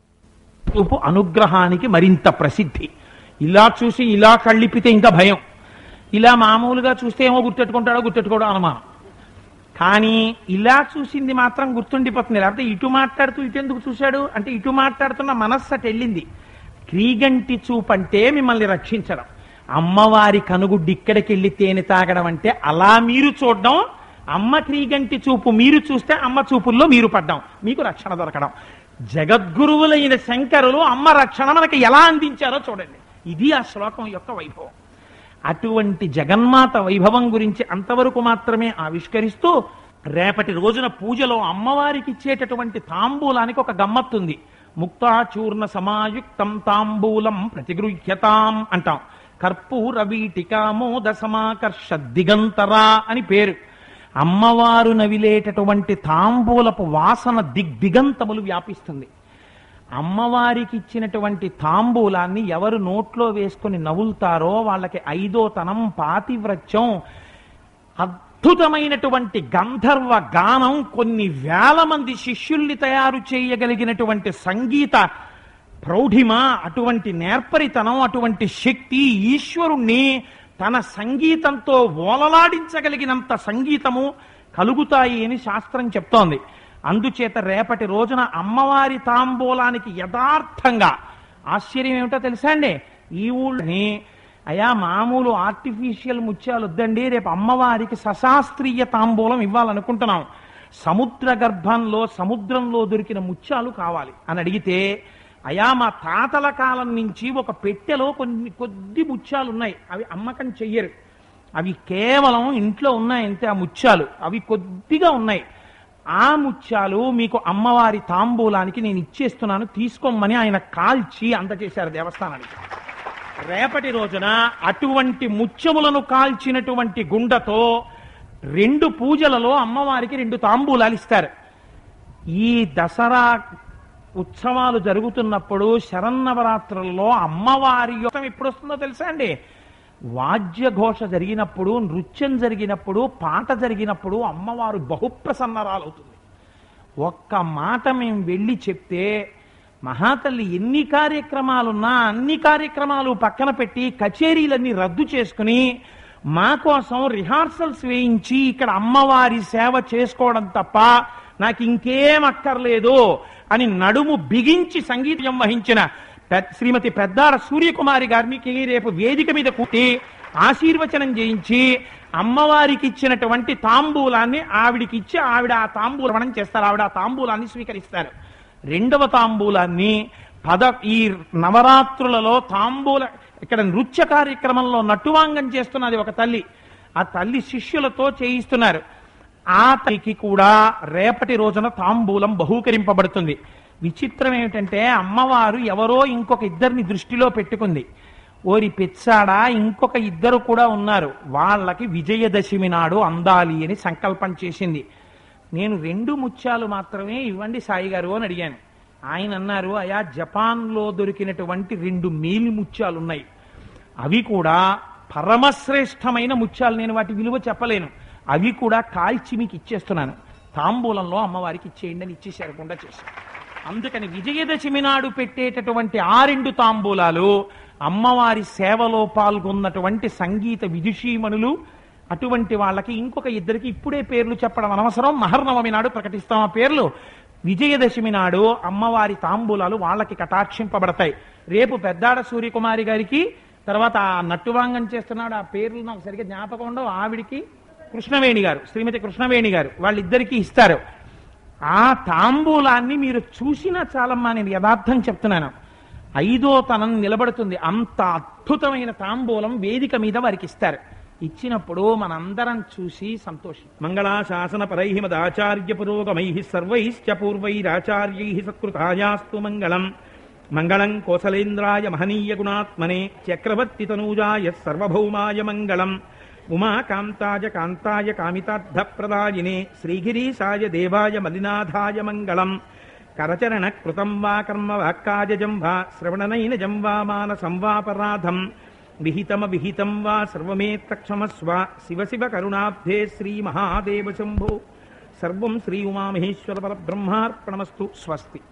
చూపు అనుగ్రహానికి మరింత ప్రసిద్ధి ఇలా చూసి ఇలా కళ్ళిపితే ఇంకా భయం ఇలా మామూలుగా చూస్తే ఏమో గుర్తెట్టుకుంటాడో గుర్తెట్టుకోవడం అనుమానం కానీ ఇలా చూసింది మాత్రం గుర్తుండిపోతుంది లేకపోతే ఇటు మాట్లాడుతూ ఇటు ఎందుకు చూశాడు అంటే ఇటు మాట్లాడుతున్న మనస్సు అటు వెళ్ళింది క్రీగంటి చూపంటే మిమ్మల్ని రక్షించడం అమ్మవారి కనుగుడ్డు ఇక్కడికి వెళ్ళి తేనె తాగడం అంటే అలా మీరు చూడడం అమ్మ క్రీగంటి చూపు మీరు చూస్తే అమ్మ చూపుల్లో మీరు పడ్డాం మీకు రక్షణ దొరకడం జగద్గురువులైన శంకరులు అమ్మ రక్షణ మనకి ఎలా అందించారో చూడండి ఇది ఆ శ్లోకం యొక్క వైభవం అటువంటి జగన్మాత వైభవం గురించి అంతవరకు మాత్రమే ఆవిష్కరిస్తూ రేపటి రోజున పూజలో అమ్మవారికి ఇచ్చేటటువంటి తాంబూలానికి ఒక గమ్మత్తుంది ముక్తాచూర్ణ సమాయుక్తం తాంబూలం ప్రతిగృహ్యతాం అంటాం కర్పూర వీటికామోద సమాకర్ష దిగంతరా అని పేరు అమ్మవారు నవిలేటటువంటి తాంబూలపు వాసన దిగ్దిగంతములు వ్యాపిస్తుంది అమ్మవారికి ఇచ్చినటువంటి తాంబూలాన్ని ఎవరు నోట్లో వేసుకుని నవ్వులుతారో వాళ్ళకి ఐదో తనం పాతివ్రత్యం అద్భుతమైనటువంటి గంధర్వ గానం కొన్ని వేల మంది శిష్యుల్ని తయారు చేయగలిగినటువంటి సంగీత ప్రౌఢిమ అటువంటి నేర్పరితనం అటువంటి శక్తి ఈశ్వరుణ్ణి తన సంగీతంతో ఓలలాడించగలిగినంత సంగీతము కలుగుతాయి అని శాస్త్రం చెప్తోంది అందుచేత రేపటి రోజున అమ్మవారి తాంబూలానికి యథార్థంగా ఆశ్చర్యం ఏమిటో తెలుసా అండి ఈ ఊళ్ళని అయా మామూలు ఆర్టిఫిషియల్ ముత్యాలు వద్దండి రేపు అమ్మవారికి సశాస్త్రీయ తాంబూలం ఇవ్వాలనుకుంటున్నాం సముద్ర గర్భంలో సముద్రంలో దొరికిన ముత్యాలు కావాలి అని అడిగితే అయా మా తాతల కాలం నుంచి ఒక పెట్టెలో కొన్ని కొద్ది ముత్యాలు ఉన్నాయి అవి అమ్మకం చెయ్యరు అవి కేవలం ఇంట్లో ఉన్నాయి అంతే ఆ ముత్యాలు అవి కొద్దిగా ఉన్నాయి ఆ ముత్యాలు మీకు అమ్మవారి తాంబూలానికి నేను ఇచ్చేస్తున్నాను తీసుకోమని ఆయన కాల్చి అందజేశారు దేవస్థానానికి రేపటి రోజున అటువంటి ముత్యములను కాల్చినటువంటి గుండతో రెండు పూజలలో అమ్మవారికి రెండు తాంబూలాలు ఇస్తారు ఈ దసరా ఉత్సవాలు జరుగుతున్నప్పుడు శరన్నవరాత్రుల్లో అమ్మవారి యొక్క ఎప్పుడు వస్తుందో తెలుసా అండి వాద్యఘోష జరిగినప్పుడు నృత్యం జరిగినప్పుడు పాట జరిగినప్పుడు అమ్మవారు బహుప్రసన్నరాలవుతుంది ఒక్క మాట మేము వెళ్ళి చెప్తే మహాతల్లి ఎన్ని కార్యక్రమాలున్నా అన్ని కార్యక్రమాలు పక్కన పెట్టి కచేరీలన్నీ రద్దు చేసుకుని మా కోసం రిహార్సల్స్ వేయించి ఇక్కడ అమ్మవారి సేవ చేసుకోవడం తప్ప నాకు ఇంకేం అక్కర్లేదు అని నడుము బిగించి సంగీతం వహించిన పె- శ్రీమతి పెద్దాడ సూర్యకుమారి గారికి రేపు వేదిక మీద కూర్చి ఆశీర్వచనం చేయించి అమ్మవారికి ఇచ్చినటువంటి తాంబూలాన్ని ఆవిడికి ఇచ్చి ఆవిడ ఆ తాంబూలవనం చేస్తారు ఆవిడ ఆ తాంబూలాన్ని స్వీకరిస్తారు రెండవ తాంబూలాన్ని పద ఈ నవరాత్రులలో తాంబూల ఇక్కడ నృత్య కార్యక్రమంలో నటువాంగం చేస్తున్నది ఒక తల్లి ఆ తల్లి శిష్యులతో చేయిస్తున్నారు ఆ తల్లికి కూడా రేపటి రోజున తాంబూలం బహూకరింపబడుతుంది విచిత్రం ఏమిటంటే అమ్మవారు ఎవరో ఇంకొక ఇద్దరిని దృష్టిలో పెట్టుకుంది ఓరి పిచ్చాడా ఇంకొక ఇద్దరు కూడా ఉన్నారు వాళ్ళకి విజయదశమి నాడు అందాలి అని సంకల్పం చేసింది నేను రెండు ముత్యాలు మాత్రమే ఇవ్వండి సాయి గారు అని అడిగాను ఆయన అన్నారు అయా జపాన్లో దొరికినటువంటి రెండు మేలి ముత్యాలు ఉన్నాయి అవి కూడా పరమశ్రేష్టమైన ముత్యాలు నేను వాటి విలువ చెప్పలేను అవి కూడా కాల్చి మీకు ఇచ్చేస్తున్నాను తాంబూలంలో అమ్మవారికి ఇచ్చేయండి అని ఇచ్చేసేరకుండా చేశాను అందుకని విజయదశమి నాడు పెట్టేటటువంటి ఆ రెండు తాంబూలాలు అమ్మవారి సేవలో పాల్గొన్నటువంటి సంగీత విదుషీమణులు అటువంటి వాళ్ళకి ఇంకొక ఇద్దరికి ఇప్పుడే పేర్లు చెప్పడం అనవసరం మహర్నవమి నాడు ప్రకటిస్తాం ఆ పేర్లు విజయదశమి నాడు అమ్మవారి తాంబూలాలు వాళ్ళకి కటాక్షింపబడతాయి రేపు పెద్దాడ సూర్యకుమారి గారికి తర్వాత ఆ నట్టువాంగం చేస్తున్నాడు ఆ పేర్లు నాకు సరిగ్గా జ్ఞాపకం ఉండవు ఆవిడికి కృష్ణవేణి గారు శ్రీమతి కృష్ణవేణి గారు వాళ్ళిద్దరికీ ఇస్తారు ఆ తాంబూలాన్ని మీరు చూసినా చాలమ్మా నేను యథార్థం చెప్తున్నాను ఐదో తనం నిలబడుతుంది అంత అద్భుతమైన తాంబూలం వేదిక మీద వారికి ఇస్తారు ఇచ్చినప్పుడు మనందరం చూసి సంతోషం మంగళాశాసన పరై మదాచార్య పురోగమై సర్వైశ్చ పూర్వైరాచార్యై సత్కృతాయాస్తు మంగళం మంగళం కోసలేంద్రాయ మహనీయ గుణాత్మనే చక్రవర్తి తనూజాయ సర్వభౌమాయ మంగళం ఉమాకాంతాయ కాంతాయ కామితార్థప్రదాయినే శ్రీగిరీశాయ దేవాయ మలినాథాయ మంగళం కరచరణ కృతం వా కర్మ వాక్కాజం వా శ్రవణనైనజం వా మానసం వాపరాధం విహితమ విహితం వా సర్వమేత్తక్షమస్వ శివ శివ కరుణాబ్ధే శ్రీ మహాదేవ శంభో సర్వం శ్రీ ఉమామహేశ్వర పరబ్రహ్మార్పణమస్తు స్వస్తి